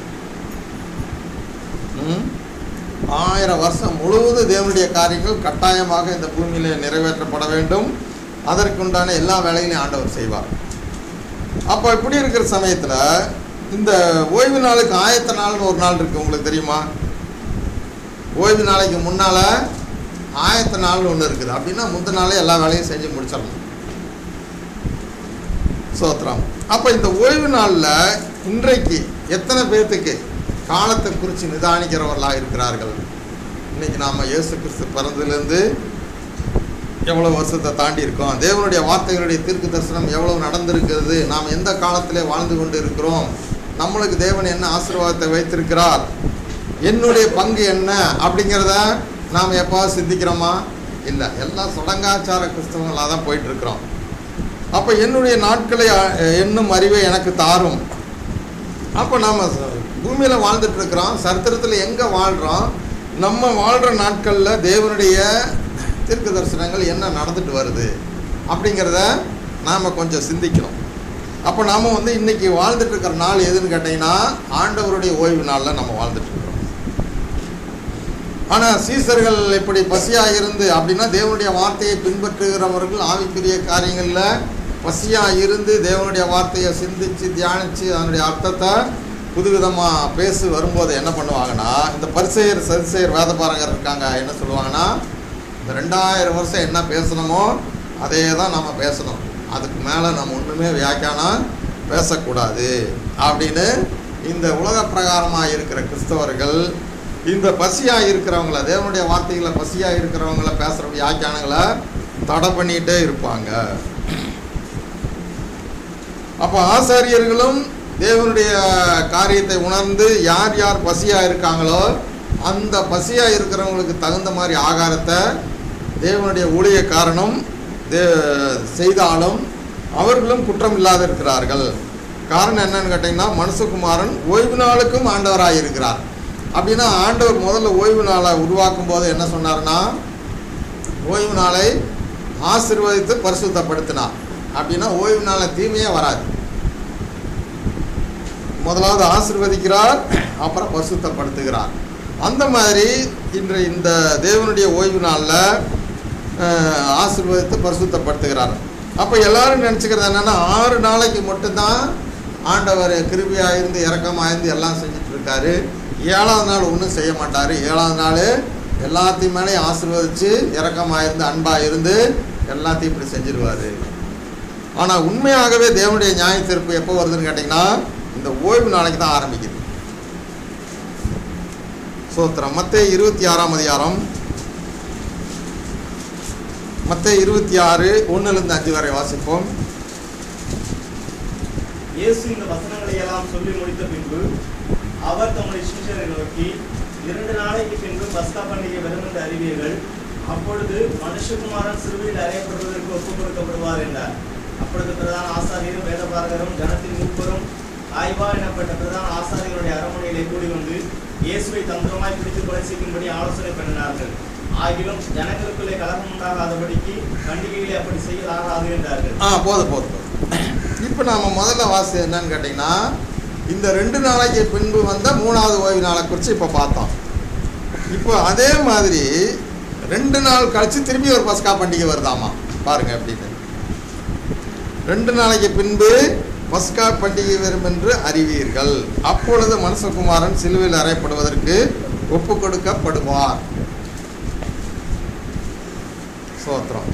ம்? ஆயிரம் வருஷம் முழுவதும் தேவனுடைய காரியங்கள் கட்டாயமாக இந்த பூமியில் நிறைவேற்றப்பட வேண்டும் அதற்குண்டான எல்லா வேலைகளையும் ஆண்டவர் செய்வார் அப்போ இப்படி இருக்கிற சமயத்தில் இந்த ஓய்வு நாளுக்கு ஆயத்த நாள்னு ஒரு நாள் இருக்குது உங்களுக்கு தெரியுமா ஓய்வு நாளைக்கு முன்னால் ஆயத்த நாள்னு ஒன்று இருக்குது அப்படின்னா முந்தின நாளே எல்லா வேலையும் செஞ்சு முடிச்சிடணும் சோத்திரம் அப்போ இந்த ஓய்வு நாளில் இன்றைக்கு எத்தனை பேர்த்துக்கு காலத்தை குறித்து நிதானிக்கிறவர்களாக இருக்கிறார்கள் இன்னைக்கு நாம் இயேசு கிறிஸ்து பிறந்ததுலேருந்து எவ்வளோ வருஷத்தை தாண்டி இருக்கோம் தேவனுடைய வார்த்தைகளுடைய தீர்க்க தரிசனம் எவ்வளவு நடந்திருக்கிறது நாம் எந்த காலத்திலே வாழ்ந்து கொண்டு இருக்கிறோம் நம்மளுக்கு தேவன் என்ன ஆசீர்வாதத்தை வைத்திருக்கிறார் என்னுடைய பங்கு என்ன அப்படிங்கிறத நாம் எப்போது சிந்திக்கிறோமா இல்லை எல்லாம் சடங்காச்சார கிறிஸ்தவங்களாக தான் போயிட்டு இருக்கிறோம் அப்போ என்னுடைய நாட்களை அ- என்னும் அறிவை எனக்கு தாரும் அப்போ நாம் பூமியில் வாழ்ந்துட்டு இருக்கிறோம் சரித்திரத்தில் எங்கே வாழ்கிறோம் நம்ம வாழ்கிற நாட்களில் தேவனுடைய தீர்க்க தரிசனங்கள் என்ன நடந்துட்டு வருது அப்படிங்கிறத நாம் கொஞ்சம் சிந்திக்கணும் அப்போ நாம் வந்து இன்னைக்கு வாழ்ந்துட்டு இருக்கிற நாள் எதுன்னு கேட்டிங்கன்னா ஆண்டவருடைய ஓய்வு நாளில் நம்ம வாழ்ந்துட்டு இருக்கிறோம் ஆனால் சீசர்கள் இப்படி பசியாக இருந்து அப்படின்னா தேவனுடைய வார்த்தையை பின்பற்றுகிறவர்கள் ஆவிக்குரிய காரியங்களில் பசியாக இருந்து தேவனுடைய வார்த்தையை சிந்திச்சு தியானித்து அதனுடைய அர்த்தத்தை புதுவிதமாக பேசி வரும்போது என்ன பண்ணுவாங்கன்னா இந்த பரிசெயர் சரிசெயர் வேதபாரகர் இருக்காங்க என்ன சொல்லுவாங்கன்னா இந்த ரெண்டாயிரம் வருஷம் என்ன பேசணுமோ அதே தான் நம்ம பேசணும் அதுக்கு மேலே நம்ம ஒன்றுமே வியாக்கியானம் பேசக்கூடாது அப்படின்னு இந்த உலக பிரகாரமாக இருக்கிற கிறிஸ்தவர்கள் இந்த பசியாக இருக்கிறவங்கள தேவனுடைய வார்த்தைகளை பசியாக இருக்கிறவங்கள பேசுகிற வியாக்கியானங்களை தடை பண்ணிகிட்டே இருப்பாங்க அப்போ ஆசாரியர்களும் தேவனுடைய காரியத்தை உணர்ந்து யார் யார் பசியாக இருக்காங்களோ அந்த பசியாக இருக்கிறவங்களுக்கு தகுந்த மாதிரி ஆகாரத்தை தேவனுடைய ஊழியக்காரனும் தே செய்தாலும் அவர்களும் குற்றம் இல்லாத இருக்கிறார்கள் காரணம் என்னன்னு கேட்டிங்கன்னா மனுஷகுமாரன் ஓய்வு நாளுக்கும் ஆண்டவராக இருக்கிறார் அப்படின்னா ஆண்டவர் முதல்ல ஓய்வு நாளை உருவாக்கும் போது என்ன சொன்னார்னா ஓய்வு நாளை ஆசிர்வதித்து பரிசுத்தப்படுத்தினார் அப்படின்னா ஓய்வு நாளை தீமையே வராது முதலாவது ஆசிர்வதிக்கிறார் அப்புறம் பரிசுத்தப்படுத்துகிறார் அந்த மாதிரி இன்று இந்த தேவனுடைய ஓய்வு நாளில் அஹ், ஆசீர்வதித்து பரிசுத்தப்படுத்துகிறார் அப்போ எல்லாரும் நினச்சிக்கிறது என்னென்னா ஆறு நாளைக்கு மட்டும்தான் ஆண்டவர் கிருபியாக இருந்து இறக்கமாக இருந்து எல்லாம் செஞ்சுட்டு இருக்காரு ஏழாவது நாள் ஒன்றும் செய்ய மாட்டார் ஏழாவது நாள் எல்லாத்தையும் மேலே ஆசீர்வதித்து இறக்கமாக இருந்து அன்பாக இருந்து எல்லாத்தையும் இப்படி செஞ்சிருவார் ஆனால் உண்மையாகவே தேவனுடைய நியாய தீர்ப்பு எப்போ வருதுன்னு கேட்டிங்கன்னா இந்த ஓய்வு நாளைக்கு தான் ஆரம்பிக்குது சோத்திரம் மத்தேயு இருபத்தி ஆறாம் அதிகாரம் மத்தேயு இருபத்தி ஆறு ஒன்றுலேருந்து அஞ்சு வரை வாசிப்போம் இயேசு இந்த வசனங்களை எல்லாம் சொல்லி முடித்த பின்பு அவர் தம்முடைய சீஷரை நோக்கி இரண்டு நாளைக்கு பின்பு பஸ்கா பண்டிகை வரும் என்று அறிவீர்கள் அப்பொழுது மனுஷகுமாரன் சிறுவையில் அறையப்படுவதற்கு ஒப்புக் கொடுக்கப்படுவார் என்றார் அப்பொழுது பிரதான ஆசாரியரும் வேதபாரகரும் ஜனத்தின் மூப்பரும் ஆய்வா எனப்பட்ட பிரதான ஆசாரியருடைய அரண்மனையிலே கூடி வந்து இயேசுவை தந்திரமாய் பிடித்து கொலை செய்யும்படி ஆலோசனை பண்ணினார்கள் ஆகிலும் ஜனங்களுக்குள்ளே கலகம் உண்டாகாதபடிக்கு பண்டிகைகளை அப்படி செய்யலாகாது என்றார்கள் ஆ போதும் போதும் போதும் இப்போ நாம் முதல்ல வாசி என்னன்னு கேட்டிங்கன்னா இந்த ரெண்டு நாளைக்கு பின்பு வந்த மூணாவது ஓய்வு நாளை குறித்து இப்போ பார்த்தோம் இப்போ அதே மாதிரி ரெண்டு நாள் கழிச்சு திரும்பி ஒரு பஸ்கா பண்டிகை வருதாமா பாருங்க அப்படின்னு ரெண்டு நாளைக்கு பின்பு பஸ்கா பண்டிகை வரும் என்று அறிவீர்கள் அப்பொழுது மனுஷகுமாரன் சிலுவையில் அறையப்படுவதற்கு ஒப்பு கொடுக்கப்படுவார் சோத்திரம்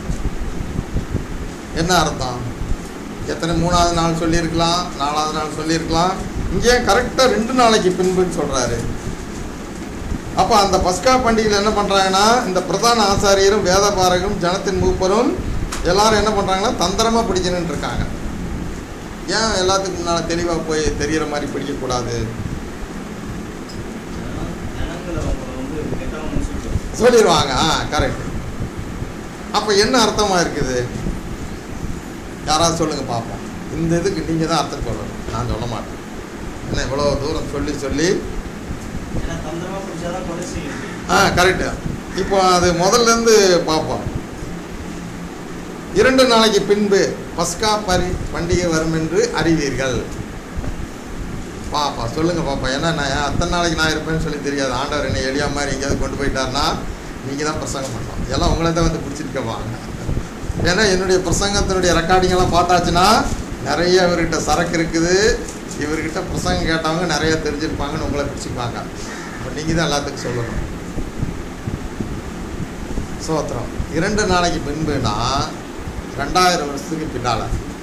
என்ன அர்த்தம் எத்தனை மூணாவது நாள் சொல்லியிருக்கலாம் நாலாவது நாள் சொல்லியிருக்கலாம் இங்கே கரெக்டாக ரெண்டு நாளைக்கு பின்புன்னு சொல்கிறாரு அப்போ அந்த பஸ்கா பண்டிகையில் என்ன பண்ணுறாங்கன்னா இந்த பிரதான ஆசாரியரும் வேதபாரகரும் ஜனத்தின் மூப்பரும் எல்லாரும் என்ன பண்ணுறாங்கன்னா தந்திரமாக பிடிக்கணும்னு இருக்காங்க ஏன் எல்லாத்துக்கும் முன்னால் தெளிவாக போய் தெரிகிற மாதிரி பிடிக்கக்கூடாது ஜனங்களை அவங்க வந்து கெட்டவங்கன்னு சொல்லிட்டு சொல்லிடுவாங்க ஆ கரெக்ட் அப்போ என்ன அர்த்தமாக இருக்குது யாராவது சொல்லுங்கள் பார்ப்போம் இந்த இதுக்கு நீங்கள் தான் அர்த்தம் சொல்லணும் நான் சொல்ல மாட்டேன் என்ன இவ்வளோ தூரம் சொல்லி சொல்லி ஏன்னா தந்திரமா பிடிச்சாதான் கொலை செய்ய முடியும் ஆ கரெக்டு இப்போ அது முதல்லேருந்து பார்ப்போம் இரண்டு நாளைக்கு பின்பு பஸ்கா பரி பண்டிகை வரும் என்று அறிவீர்கள் பாப்பா சொல்லுங்க பாப்பா ஏன்னா நான் ஏன் அத்தனை நாளைக்கு நான் இருப்பேன்னு சொல்லி தெரியாது ஆண்டவர் என்னை எளியா மாதிரி எங்கேயாவது கொண்டு போயிட்டாருன்னா நீங்கள் தான் பிரசங்கம் பண்ணலாம் எல்லாம் உங்களை தான் வந்து பிடிச்சிருக்கவாங்க ஏன்னா என்னுடைய பிரசங்கத்தினுடைய ரெக்கார்டிங் எல்லாம் பார்த்தாச்சுன்னா நிறைய இவர்கிட்ட சரக்கு இருக்குது இவர்கிட்ட பிரசங்கம் கேட்டவங்க நிறைய தெரிஞ்சிருப்பாங்கன்னு உங்களை பிடிச்சிப்பாங்க அப்போ நீங்கள் தான் எல்லாத்துக்கும் சொல்லணும் சோத்திரம் இரண்டு நாளைக்கு பின்புனா ரெண்டாயிரம் வருஷத்துக்கு பின்னால்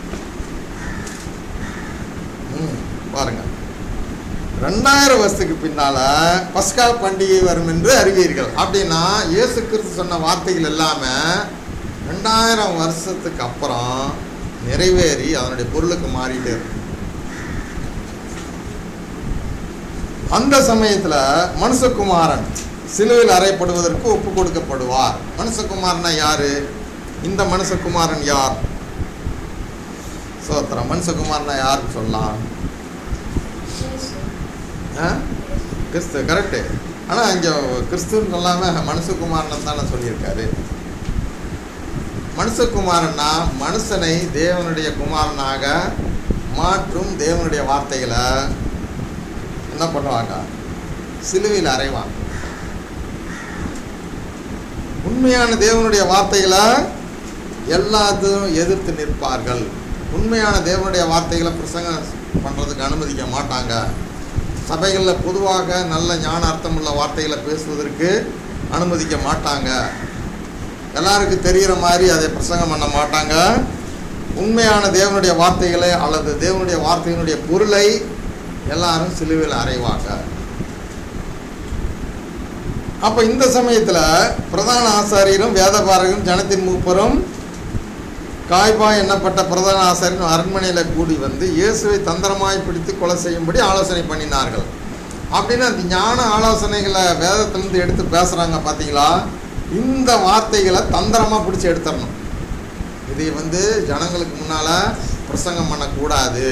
ம் பாருங்க ரெண்டாயிரம் வருஷத்துக்கு பின்னால பஸ்கா பண்டிகை வரும் என்று அறிவீர்கள் அப்படின்னா இயேசு கிறிஸ்து சொன்ன வார்த்தைகள் எல்லாமே ரெண்டாயிரம் வருஷத்துக்கு அப்புறம் நிறைவேறி அதனுடைய பொருளுக்கு மாறிட்டே இருக்கு அந்த சமயத்தில் மனுஷகுமாரன் சிலுவையில் அறையப்படுவதற்கு ஒப்பு கொடுக்கப்படுவார் மனுஷகுமாரனா யாரு இந்த மனுஷகுமாரன் யார் சோத்திரம் மனுஷகுமாரனா யாருன்னு சொல்லலாம் ஆ கிறிஸ்து கரெக்டு ஆனால் இங்கே கிறிஸ்துன்னு சொல்லாமல் மனுஷகுமாரன் தானே சொல்லியிருக்காரு மனுஷகுமாரன்னா மனுஷனை தேவனுடைய குமாரனாக மாற்றும் தேவனுடைய வார்த்தைகளை என்ன பண்ணுவாங்க சிலுவையில் அறைவாங்க உண்மையான தேவனுடைய வார்த்தைகளை எல்லாத்தையும் எதிர்த்து நிற்பார்கள் உண்மையான தேவனுடைய வார்த்தைகளை பிரசங்கம் பண்ணுறதுக்கு அனுமதிக்க மாட்டாங்க சபைகளில் பொதுவாக நல்ல ஞான அர்த்தமுள்ள வார்த்தைகளை பேசுவதற்கு அனுமதிக்க மாட்டாங்க எல்லாருக்கும் தெரிகிற மாதிரி அதை பிரசங்கம் பண்ண மாட்டாங்க உண்மையான தேவனுடைய வார்த்தைகளை அல்லது தேவனுடைய வார்த்தையினுடைய பொருளை எல்லாரும் சிலுவையில் அறைவாங்க அப்போ இந்த சமயத்தில் பிரதான ஆசாரியரும் வேதபாரகரும் ஜனத்தின் மூப்பரும் காய்பா எண்ணப்பட்ட பிரதான ஆசாரியரும் அரண்மனையில் கூடி வந்து இயேசுவை தந்திரமாய் பிடித்து கொலை செய்யும்படி ஆலோசனை பண்ணினார்கள் அப்படின்னா அந்த ஞான ஆலோசனைகளை வேதத்திலேருந்து எடுத்து பேசுகிறாங்க பார்த்தீங்களா இந்த வார்த்தைகளை தந்திரமாக பிடிச்சி எடுத்துடணும் இதை வந்து ஜனங்களுக்கு முன்னால் பிரசங்கம் பண்ணக்கூடாது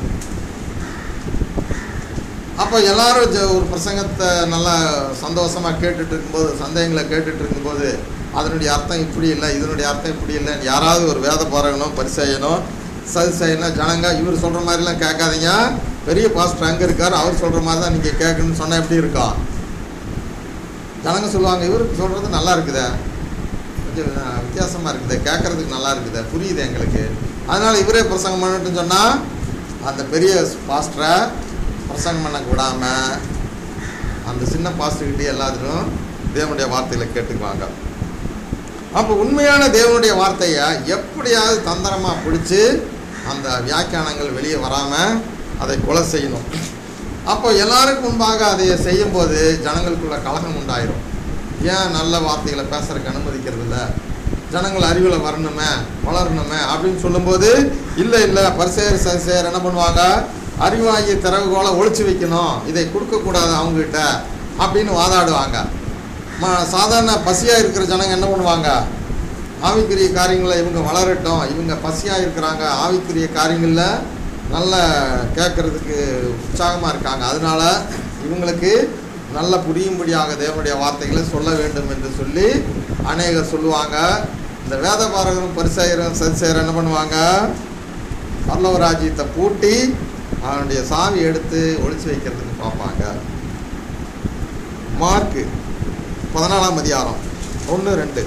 அப்போ எல்லாரும் ஜ- ஒரு பிரசங்கத்தை நல்லா சந்தோஷமாக கேட்டுட்டு இருக்கும்போது சந்தேகங்களை கேட்டுட்டு இருக்கும்போது அதனுடைய அர்த்தம் இப்படி இல்லை இதனுடைய அர்த்தம் இப்படி இல்லை யாராவது ஒரு வேத பாரகனோ பரிசெய்யனோ சதிசெய்யனோ ஜனங்க இவர் சொல்கிற மாதிரிலாம் கேட்காதீங்க பெரிய பாஸ்டர் அங்கே இருக்கார் அவர் சொல்கிற மாதிரி தான் நீங்கள் கேட்கணும்னு சொன்னால் எப்படி இருக்கும் ஜனங்க சொல்லுவாங்க இவருக்கு சொல்கிறது நல்லா இருக்குதே கொஞ்சம் வித்தியாசமாக இருக்குது கேட்குறதுக்கு நல்லா இருக்குது புரியுது எங்களுக்கு அதனால் இவரே பிரசங்கம் பண்ணட்டுன்னு சொன்னால் அந்த பெரிய பாஸ்டரை பிரசங்கம் பண்ண விடாமல் அந்த சின்ன பாஸ்டர்கிட்டே எல்லாத்திலும் தேவனுடைய வார்த்தைகளை கேட்டுக்குவாங்க அப்போ உண்மையான தேவனுடைய வார்த்தையை எப்படியாவது தந்திரமாக பிடிச்சி அந்த வியாக்கியானங்கள் வெளியே வராமல் அதை கொலை செய்யணும் அப்போ எல்லாருக்கும் முன்பாக அதை செய்யும்போது ஜனங்களுக்குள்ள கலகம் உண்டாயிரும் ஏன் நல்ல வார்த்தைகளை பேசுறதுக்கு அனுமதிக்கிறது இல்லை ஜனங்கள் அறிவில் வரணுமே வளரணுமே அப்படின்னு சொல்லும்போது இல்லை இல்லை பரிசேர் சரிசேர் என்ன பண்ணுவாங்க அறிவாகிய திறவுகோலை ஒழிச்சு வைக்கணும் இதை கொடுக்கக்கூடாது அவங்ககிட்ட அப்படின்னு வாதாடுவாங்க ம சாதாரண பசியாக இருக்கிற ஜனங்க என்ன பண்ணுவாங்க ஆவிக்குரிய காரியங்களை இவங்க வளரட்டும் இவங்க பசியாக இருக்கிறாங்க ஆவிக்குரிய காரியங்களில் நல்ல கேட்குறதுக்கு உற்சாகமாக இருக்காங்க அதனால இவங்களுக்கு நல்ல புரியும்படியாக தேவனுடைய வார்த்தைகளை சொல்ல வேண்டும் என்று சொல்லி அநேகர் சொல்லுவாங்க இந்த வேத பாரகரும் பரிசாயிரம் சரிசேரம் என்ன பண்ணுவாங்க பல்லவ ராஜ்யத்தை பூட்டி அவனுடைய சாவி எடுத்து ஒளிச்சு வைக்கிறதுக்கு பார்ப்பாங்க மார்க்கு பதினாலாம் அதிகாரம் ஒன்று ரெண்டு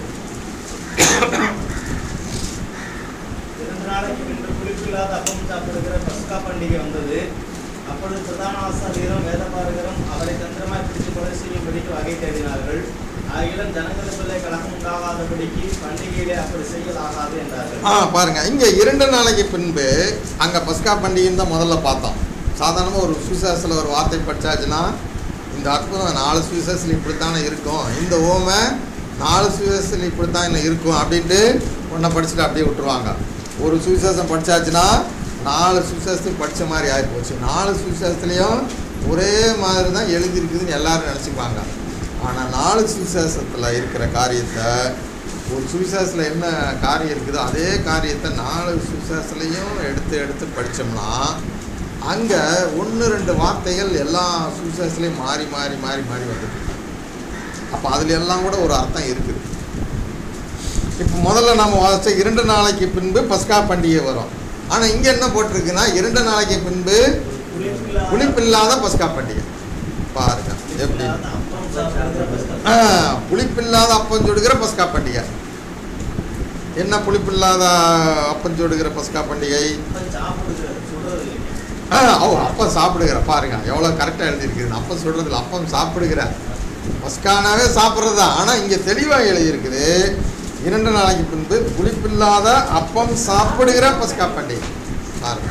இரண்டு நாளைக்கு பின்பு புளிப்பில்லாத அப்பம் சாப்பிடுகிற பஸ்கா பண்டிகை வந்தது அப்பொழுது பிரதான ஆசாரியரும் வேதபாரகரும் அவரை தந்திரமாய் பிடித்து கொலை செய்யும்படிக்கு வகை தேடினார்கள் ஆகிலும் ஜனங்களுக்குள்ளே கலகம் உண்டாகாதபடிக்கு பண்டிகையிலே அப்படி செய்யலாகாது என்றார்கள் ஆ பாருங்க இங்கே இரண்டு நாளைக்கு பின்பு அங்கே பஸ்கா பண்டிகைன்னு தான் முதல்ல பார்த்தோம் சாதாரணமாக ஒரு சுவிசேஷத்தில் ஒரு வார்த்தை படிச்சாச்சுன்னா இந்த அற்புதம் நாலு சுவிசேஷத்தில் இப்படித்தானே இருக்கும் இந்த ஓமை நாலு சுவிசேஷத்தில் இப்படித்தான் இன்னும் இருக்கும் அப்படின்ட்டு ஒன்றை படிச்சுட்டு அப்படியே விட்டுருவாங்க ஒரு சுவிசேஷம் படிச்சாச்சுன்னா நாலு சுவிசேஷத்தையும் படித்த மாதிரி ஆகிப்போச்சு நாலு சுவிசேஷத்துலேயும் ஒரே மாதிரி தான் எழுதியிருக்குதுன்னு எல்லாரும் நினச்சிக்குவாங்க ஆனால் நாலு சுவிசேஷத்தில் இருக்கிற காரியத்தை ஒரு சுவிசேஷத்தில் என்ன காரியம் இருக்குதோ அதே காரியத்தை நாலு சுவிசேஷத்துலேயும் எடுத்து எடுத்து படித்தோம்னா அங்கே ஒன்று ரெண்டு வார்த்தைகள் எல்லா சுவிசேஷத்துலேயும் மாறி மாறி மாறி மாறி வந்துட்டு அப்போ அதில் எல்லாம் கூட ஒரு அர்த்தம் இருக்குது இப்போ முதல்ல நம்ம வாசிச்ச இரண்டு நாளைக்கு பின்பு பஸ்கா பண்டிகை வரும் ஆனால் இங்கே என்ன போட்டிருக்குன்னா இரண்டு நாளைக்கு பின்பு புளிப்பில்லாத புளிப்பில்லாத பஸ்கா பண்டிகை பாருங்க எப்படி புளிப்பில்லாத அப்பம் சாப்பிடுகிற பஸ்கா ஆ, புளிப்பில்லாத அப்பம் சுடுகிற பஸ்கா பண்டிகை என்ன புளிப்பில்லாத அப்பம் சுடுகிற பஸ்கா பண்டிகை அப்பம் சாப்பிடுகிற சுடுறது இல்லைங்க. ஆ ஓ அப்பம் சாப்பிடுகிற பாருங்க எவ்வளோ கரெக்டாக எழுதியிருக்குது அப்பம் சுடுறதுல அப்பம் சாப்பிடுகிற பஸ்கானாவே சாப்பிட்றது தான் ஆனால் இங்கே தெளிவாக எழுதியிருக்குது இரண்டு நாளைக்கு பின்பு புளிப்பில்லாத அப்பம் சாப்பிடுகிற பஸ்கா பண்டிகை பாருங்க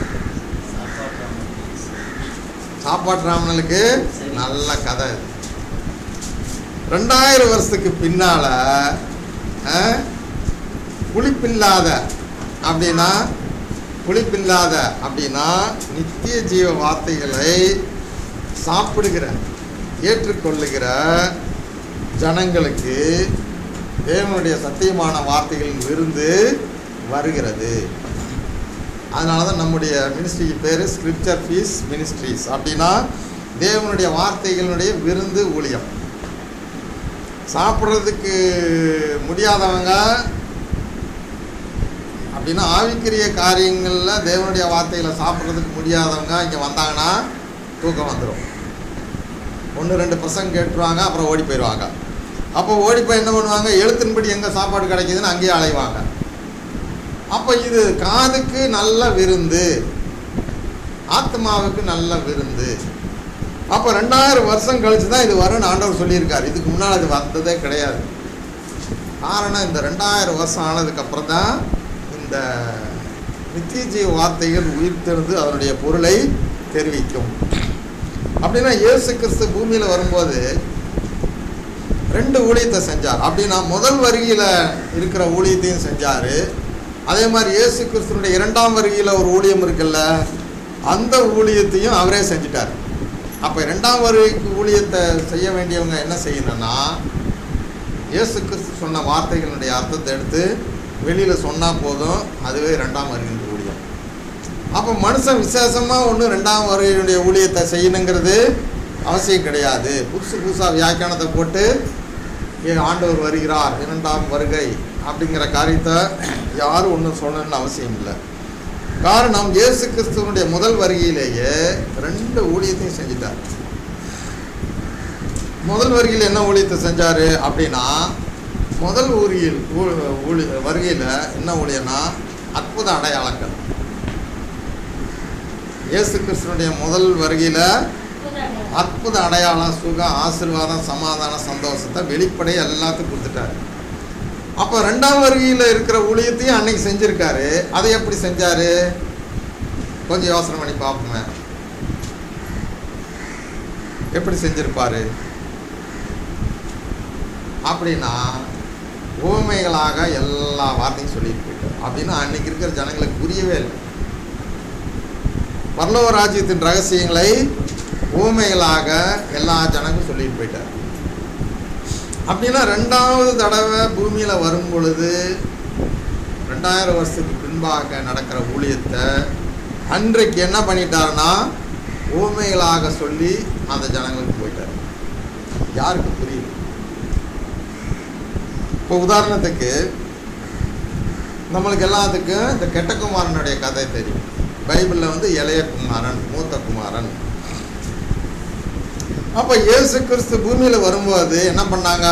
சாப்பாட்டு ராமனுக்கு நல்ல கதை இது ரெண்டாயிரம் வருஷத்துக்கு பின்னால ஆ, புளிப்பில்லாத அப்படின்னா புளிப்பில்லாத அப்படின்னா நித்திய ஜீவ வார்த்தைகளை சாப்பிடுகிற ஏற்றுக்கொள்ளுகிற ஜனங்களுக்கு தேவனுடைய சத்தியமான வார்த்தைகளின் விருந்து வருகிறது அதனால தான் நம்முடைய மினிஸ்ட்ரிக்கு பேர் ஸ்கிரிப்சர் ஃபீஸ் மினிஸ்ட்ரிஸ் அப்படின்னா தேவனுடைய வார்த்தைகளுடைய விருந்து ஊழியம் சாப்பிட்றதுக்கு முடியாதவங்க அப்படின்னா ஆவிக்குரிய காரியங்களில் தேவனுடைய வார்த்தைகளை சாப்பிட்றதுக்கு முடியாதவங்க இங்கே வந்தாங்கன்னா தூக்கம் வந்துடும் ஒன்று ரெண்டு பசங்க கேட்டுருவாங்க அப்புறம் ஓடி போயிடுவாங்க அப்போ ஓடி போய் என்ன பண்ணுவாங்க எழுத்தின்படி எங்கே சாப்பாடு கிடைக்குதுன்னு அங்கேயே அலைவாங்க அப்போ இது காதுக்கு நல்ல விருந்து ஆத்மாவுக்கு நல்ல விருந்து அப்போ ரெண்டாயிரம் வருஷம் கழிச்சு தான் இது வரும்னு ஆண்டவர் சொல்லியிருக்காரு இதுக்கு முன்னால் இது வந்ததே கிடையாது காரணம் இந்த ரெண்டாயிரம் வருஷம் ஆனதுக்கப்புறம் தான் இந்த நித்திய ஜீவ வார்த்தைகள் உயிர்த்தெழுந்து அதனுடைய பொருளை தெரிவிக்கும் அப்படின்னா இயேசு கிறிஸ்து பூமியில் வரும்போது ரெண்டு ஊழியத்தை செஞ்சார் அப்படின்னா முதல் வருகையில் இருக்கிற ஊழியத்தையும் செஞ்சார் அதே மாதிரி இயேசு கிறிஸ்துனுடைய இரண்டாம் வருகையில் ஒரு ஊழியம் இருக்குல்ல அந்த ஊழியத்தையும் அவரே செஞ்சிட்டார் அப்போ இரண்டாம் வருகைக்கு ஊழியத்தை செய்ய வேண்டியவங்க என்ன செய்யணும்னா இயேசு கிறிஸ்து சொன்ன வார்த்தைகளுடைய அர்த்தத்தை எடுத்து வெளியில் சொன்னால் போதும் அதுவே ரெண்டாம் வருகின்ற ஊழியம் அப்போ மனுஷன் விசேஷமாக ஒன்று ரெண்டாம் வருகையினுடைய ஊழியத்தை செய்யணுங்கிறது அவசியம் கிடையாது புதுசு புதுசாக வியாக்கியானத்தை போட்டு "ஏ, ஆண்டவர் வருகிறார் இரண்டாம் வருகை அப்படிங்கிற காரியத்தை யாரும் ஒன்றும் சொல்லணும்னு அவசியம் இல்லை காரணம் இயேசு கிறிஸ்துவனுடைய முதல் வருகையிலேயே ரெண்டு ஊழியத்தையும் செஞ்சிட்டார் முதல் வருகையில் என்ன ஊழியத்தை செஞ்சார் அப்படின்னா முதல் ஊழியில் ஊ- ஊழி வருகையில் என்ன ஊழியம்னா அற்புத அடையாளங்கள் இயேசு கிறிஸ்துவனுடைய முதல் வருகையில் அற்புத அடையாளம் சுகம் ஆசீர்வாதம் சமாதானம் சந்தோஷத்தை வெளிப்படை எல்லாத்துக்கும் கொடுத்துட்டாரு அப்போ ரெண்டாம் வருகையில் இருக்கிற ஊழியத்தையும் அன்னைக்கு செஞ்சுருக்காரு அதை எப்படி செஞ்சாரு கொஞ்சம் யோசனை பண்ணி பார்ப்போமே எப்படி செஞ்சிருப்பாரு அப்படின்னா ஊமைகளாக எல்லா வார்த்தையும் சொல்லிட்டு போயிட்டார் அப்படின்னா அன்னைக்கு இருக்கிற ஜனங்களுக்கு புரியவே இல்லை பரலோக ராஜ்யத்தின் ரகசியங்களை ஊமைகளாக எல்லா ஜனங்களும் சொல்லிட்டு போயிட்டார் அப்படின்னா ரெண்டாவது தடவை பூமியில் வரும் பொழுது ரெண்டாயிரம் வருஷத்துக்கு பின்பாக நடக்கிற ஊழியத்தை அன்றைக்கு என்ன பண்ணிட்டாருன்னா ஊமைகளாக சொல்லி அந்த ஜனங்களுக்கு போயிட்டார் யாருக்கு புரியுது இப்போ உதாரணத்துக்கு நம்மளுக்கு எல்லாத்துக்கும் இந்த கெட்டகுமாரனுடைய கதை தெரியும் பைபிளில் வந்து இளைய குமாரன் மூத்த குமாரன் அப்போ இயேசு கிறிஸ்து பூமியில் வரும்போது என்ன பண்ணாங்க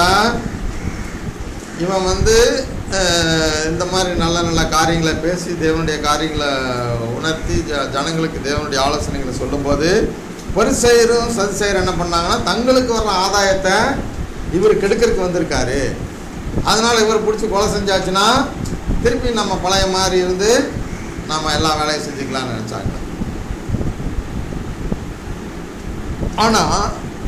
இவன் வந்து அஹ், இந்த மாதிரி நல்ல நல்ல காரியங்களை பேசி தேவனுடைய காரியங்களை உணர்த்தி ஜ ஜனங்களுக்கு தேவனுடைய ஆலோசனைகளை சொல்லும்போது பரிசெயரும் சதிசெயரும் என்ன பண்ணாங்கன்னா தங்களுக்கு வர்ற ஆதாயத்தை இவர் கெடுக்கிறதுக்கு வந்திருக்காரு அதனால் இவர் பிடிச்சி கொலை செஞ்சாச்சுன்னா திருப்பி நம்ம பழைய மாதிரி இருந்து நாம் எல்லா வேலையும் செஞ்சுக்கலாம்னு நினச்சாங்க ஆனால்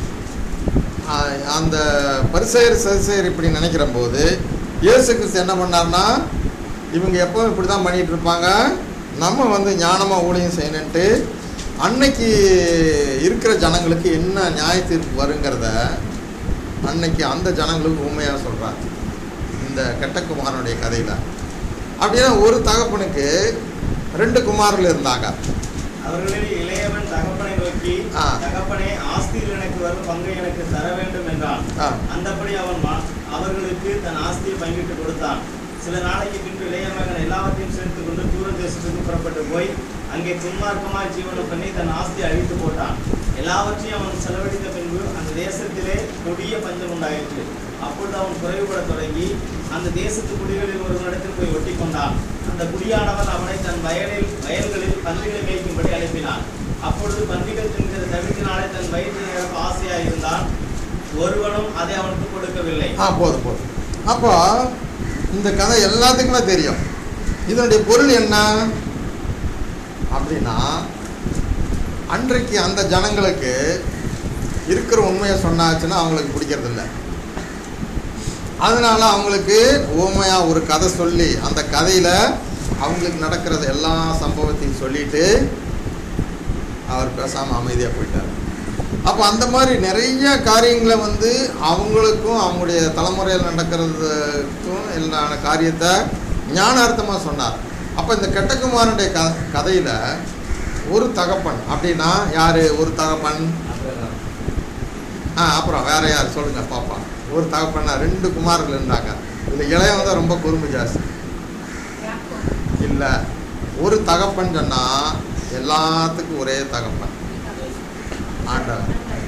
அந்த பரிசெயர் சதிசெயர் இப்படி நினைக்கிற போது இயேசு கிறிஸ்து என்ன பண்ணார்னா இவங்க எப்பவும் இப்படி தான் பண்ணிகிட்டு இருப்பாங்க நம்ம வந்து ஞானமாக ஊழியம் செய்யணுன்ட்டு அன்னைக்கு இருக்கிற ஜனங்களுக்கு என்ன நியாய தீர்ப்பு வருங்கிறத அன்னைக்கு அந்த ஜனங்களுக்கு உண்மையாக சொல்கிறார் இந்த கெட்டகுமாரனுடைய கதையில் அப்படின்னா ஒரு தகப்பனுக்கு ரெண்டு குமாரர்கள் இருந்தாங்க அவர்களில் இளையவன் தகப்பனை நோக்கி ஆ. தகப்பனே ஆஸ்தியில் எனக்கு வரும் பங்கை எனக்கு தர வேண்டும் என்றான் ஆ. அந்தபடி அவன் மா- அவர்களுக்கு தன் ஆஸ்தியை பங்கிட்டு கொடுத்தான் சில நாளைக்கு பின்பு இளைய மகன் எல்லாவற்றையும் சேர்த்து கொண்டு தூர தேசத்துக்கு புறப்பட்டு போய் அங்கே துன்மார்க்கமாய் ஜீவனம் பண்ணி தன் ஆஸ்தியை அழித்து போட்டான் எல்லாவற்றையும் அவன் செலவழித்த பின்பு அந்த தேசத்திலே கொடிய பஞ்சம் உண்டாயிற்று அப்பொழுது அவன் குறைவுபட தொடங்கி அந்த தேசத்து குடிகளில் ஒரு இடத்தில் போய் ஒட்டி கொண்டான் அந்த குடியானவன் அவனை தன் வயலில் வயல்களில் பன்றிகளை மேய்க்கும்படி அனுப்பினான் அப்பொழுது பன்றிகள் தின்கிற தவிர்த்தினாலே தன் வயிற்று நிரப்ப ஆசையாக இருந்தான் ஒருவனும் அதை அவனுக்கு கொடுக்கவில்லை ஆ போதும் போதும் அப்போ இந்த கதை எல்லாத்துக்குமே தெரியும் இதனுடைய பொருள் என்ன அப்படின்னா அன்றைக்கு அந்த ஜனங்களுக்கு இருக்கிற உண்மையை சொன்னாச்சுன்னா அவங்களுக்கு பிடிக்கிறது இல்லை அதனால அவங்களுக்கு ஓமையா ஒரு கதை சொல்லி அந்த கதையில அவங்களுக்கு நடக்கிறது எல்லா சம்பவத்தையும் சொல்லிட்டு அவர் பேசாம அமைதியா போயிட்டார் அப்போ அந்த மாதிரி நிறைய காரியங்களை வந்து அவங்களுக்கும் அவங்களுடைய தலைமுறையில் நடக்கிறதுக்கும் எல்லான காரியத்தை ஞானார்த்தமாக சொன்னார் அப்போ இந்த கெட்டகுமாரனுடைய க கதையில் ஒரு தகப்பன் அப்படின்னா யார் ஒரு தகப்பன் ஆபிரகாம். ஆ அப்புறம் வேற யார் சொல்லுங்க பாப்பா ஒரு தகப்பன்னா ரெண்டு குமார்கள் இருந்தாங்க இதில் இளையவன் தான் ரொம்ப குறும்பு ஜாஸ்தி யாக்கோபு. இல்லை ஒரு தகப்பன் சொன்னால் எல்லாத்துக்கும் ஒரே தகப்பன் ஆண்டவர்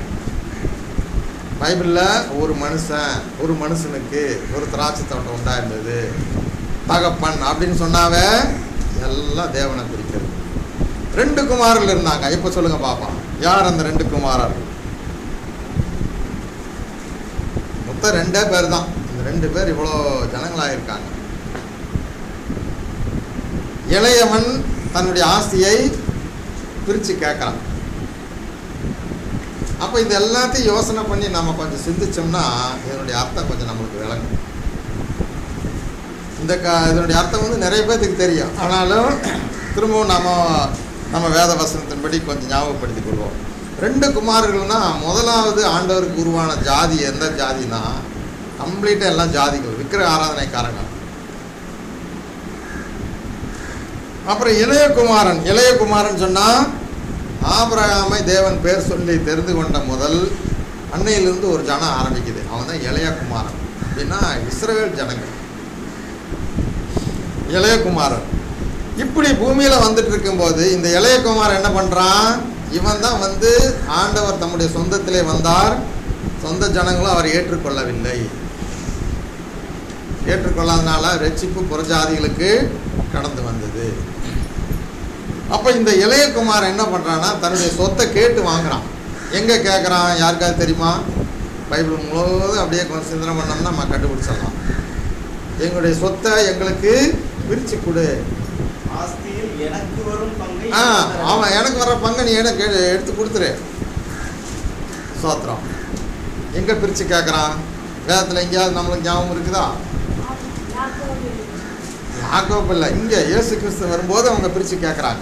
பைபிளில் ஒரு மனுஷன் ஒரு மனுஷனுக்கு ஒரு திராட்சை தோட்டம் உண்டாயிருந்தது தகப்பன் அப்படின்னு சொன்னாவே எல்லாம் தேவனை குறிக்கிறது ரெண்டு குமாரர்கள் இருந்தாங்க இப்போ சொல்லுங்க பாப்போம் யார் அந்த ரெண்டு குமாரர்கள் மொத்தம் ரெண்டே பேர் தான் இந்த ரெண்டு பேர் இவ்வளோ ஜனங்களாக இருக்காங்க இளையவன் தன்னுடைய ஆஸ்தியை பிரித்து கேட்குறான் அப்போ இது எல்லாத்தையும் யோசனை பண்ணி நம்ம கொஞ்சம் சிந்திச்சோம்னா இதனுடைய அர்த்தம் கொஞ்சம் நம்மளுக்கு விளங்கும் இந்த க இதனுடைய அர்த்தம் வந்து நிறைய பேர்த்துக்கு தெரியும் ஆனாலும் திரும்பவும் நம்ம நம்ம வேத வசனத்தின்படி கொஞ்சம் ஞாபகப்படுத்திக் கொள்வோம் ரெண்டு குமாரர்கள்னா முதலாவது ஆண்டவருக்கு உருவான ஜாதி எந்த ஜாதினா கம்ப்ளீட்டாக எல்லாம் ஜாதிகள் விக்கிர ஆராதனைக்காரங்க அப்புறம் இளையகுமாரன் இளையகுமாரன் சொன்னால் ஆபிரகாமை தேவன் பேர் சொல்லி தெரிந்து கொண்ட முதல் அன்னையிலிருந்து ஒரு ஜனம் ஆரம்பிக்குது அவன் தான் இளையகுமாரன் அப்படின்னா இஸ்ரவேல் ஜனங்கள் இளையகுமாரன் இப்படி பூமியில் வந்துட்டு இருக்கும்போது இந்த இளையகுமாரன் என்ன பண்ணுறான் இவன் தான் வந்து ஆண்டவர் தம்முடைய சொந்தத்திலே வந்தார் சொந்த ஜனங்களும் அவர் ஏற்றுக்கொள்ளவில்லை ஏற்றுக்கொள்ளாதனால ரட்சிப்பு புறஜாதிகளுக்கு கடந்து வந்தது அப்போ இந்த இளையகுமாரன் என்ன பண்ணுறான்னா தன்னுடைய சொத்தை கேட்டு வாங்குறான் எங்கே கேட்குறான் யாருக்காவது தெரியுமா பைபிள் முழுவதும் அப்படியே கொஞ்சம் சிந்தனை பண்ணோம்னா நம்ம கண்டுபிடிச்சிடலாம் எங்களுடைய சொத்தை எங்களுக்கு பிரித்து கொடு ஆஸ்தியில் எனக்கு வரும் பங்கை ஆ எனக்கு தர அவன் எனக்கு வர பங்கை நீ எனக்கு எடு- எடுத்து கொடுத்துரு சோத்திரம் எங்கே பிரித்து கேட்குறான் வேதத்தில் எங்கேயாவது நம்மளுக்கு ஞாபகம் இருக்குதா யாக்கோபு. யாக்கோப் இல்லை இங்கே இயேசு கிறிஸ்து வரும்போது அவங்க பிரித்து கேட்குறாங்க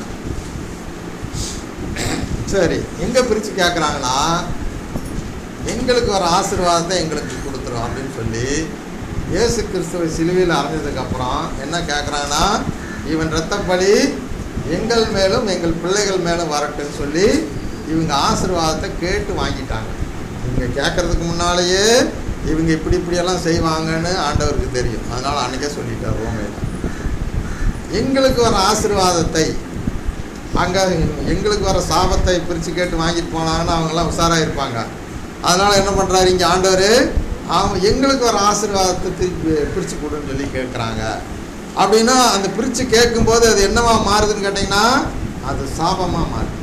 சரி எங்கே பிரித்து கேட்குறாங்கன்னா எங்களுக்கு வர ஆசீர்வாதத்தை எங்களுக்கு கொடுத்துரும் அப்படின்னு சொல்லி இயேசு கிறிஸ்துவை சிலுவையில் அறைஞ்சதுக்கப்புறம் என்ன கேட்குறாங்கன்னா இவன் இரத்தப்பலி எங்கள் மேலும் எங்கள் பிள்ளைகள் மேலும் வரட்டும்னு சொல்லி இவங்க ஆசீர்வாதத்தை கேட்டு வாங்கிட்டாங்க இவங்க கேட்கறதுக்கு முன்னாலேயே இவங்க இப்படி இப்படியெல்லாம் செய்வாங்கன்னு ஆண்டவருக்கு தெரியும் அதனால் அன்றைக்கே சொல்லிட்டார் ரோமையில் எங்களுக்கு வர ஆசீர்வாதத்தை அங்கே எங்களுக்கு வர சாபத்தை பிரித்து கேட்டு வாங்கிட்டு போனாங்கன்னு அவங்கெல்லாம் உஷாராக இருப்பாங்க அதனால் என்ன பண்ணுறாரு இங்கே ஆண்டவர் அவங்க எங்களுக்கு வர ஆசீர்வாதத்தை திருப்பி பிரித்து கொடுன்னு சொல்லி கேட்குறாங்க அப்படின்னா அந்த பிரித்து கேட்கும்போது அது என்னவா மாறுதுன்னு கேட்டிங்கன்னா அது சாபமாக மாறுது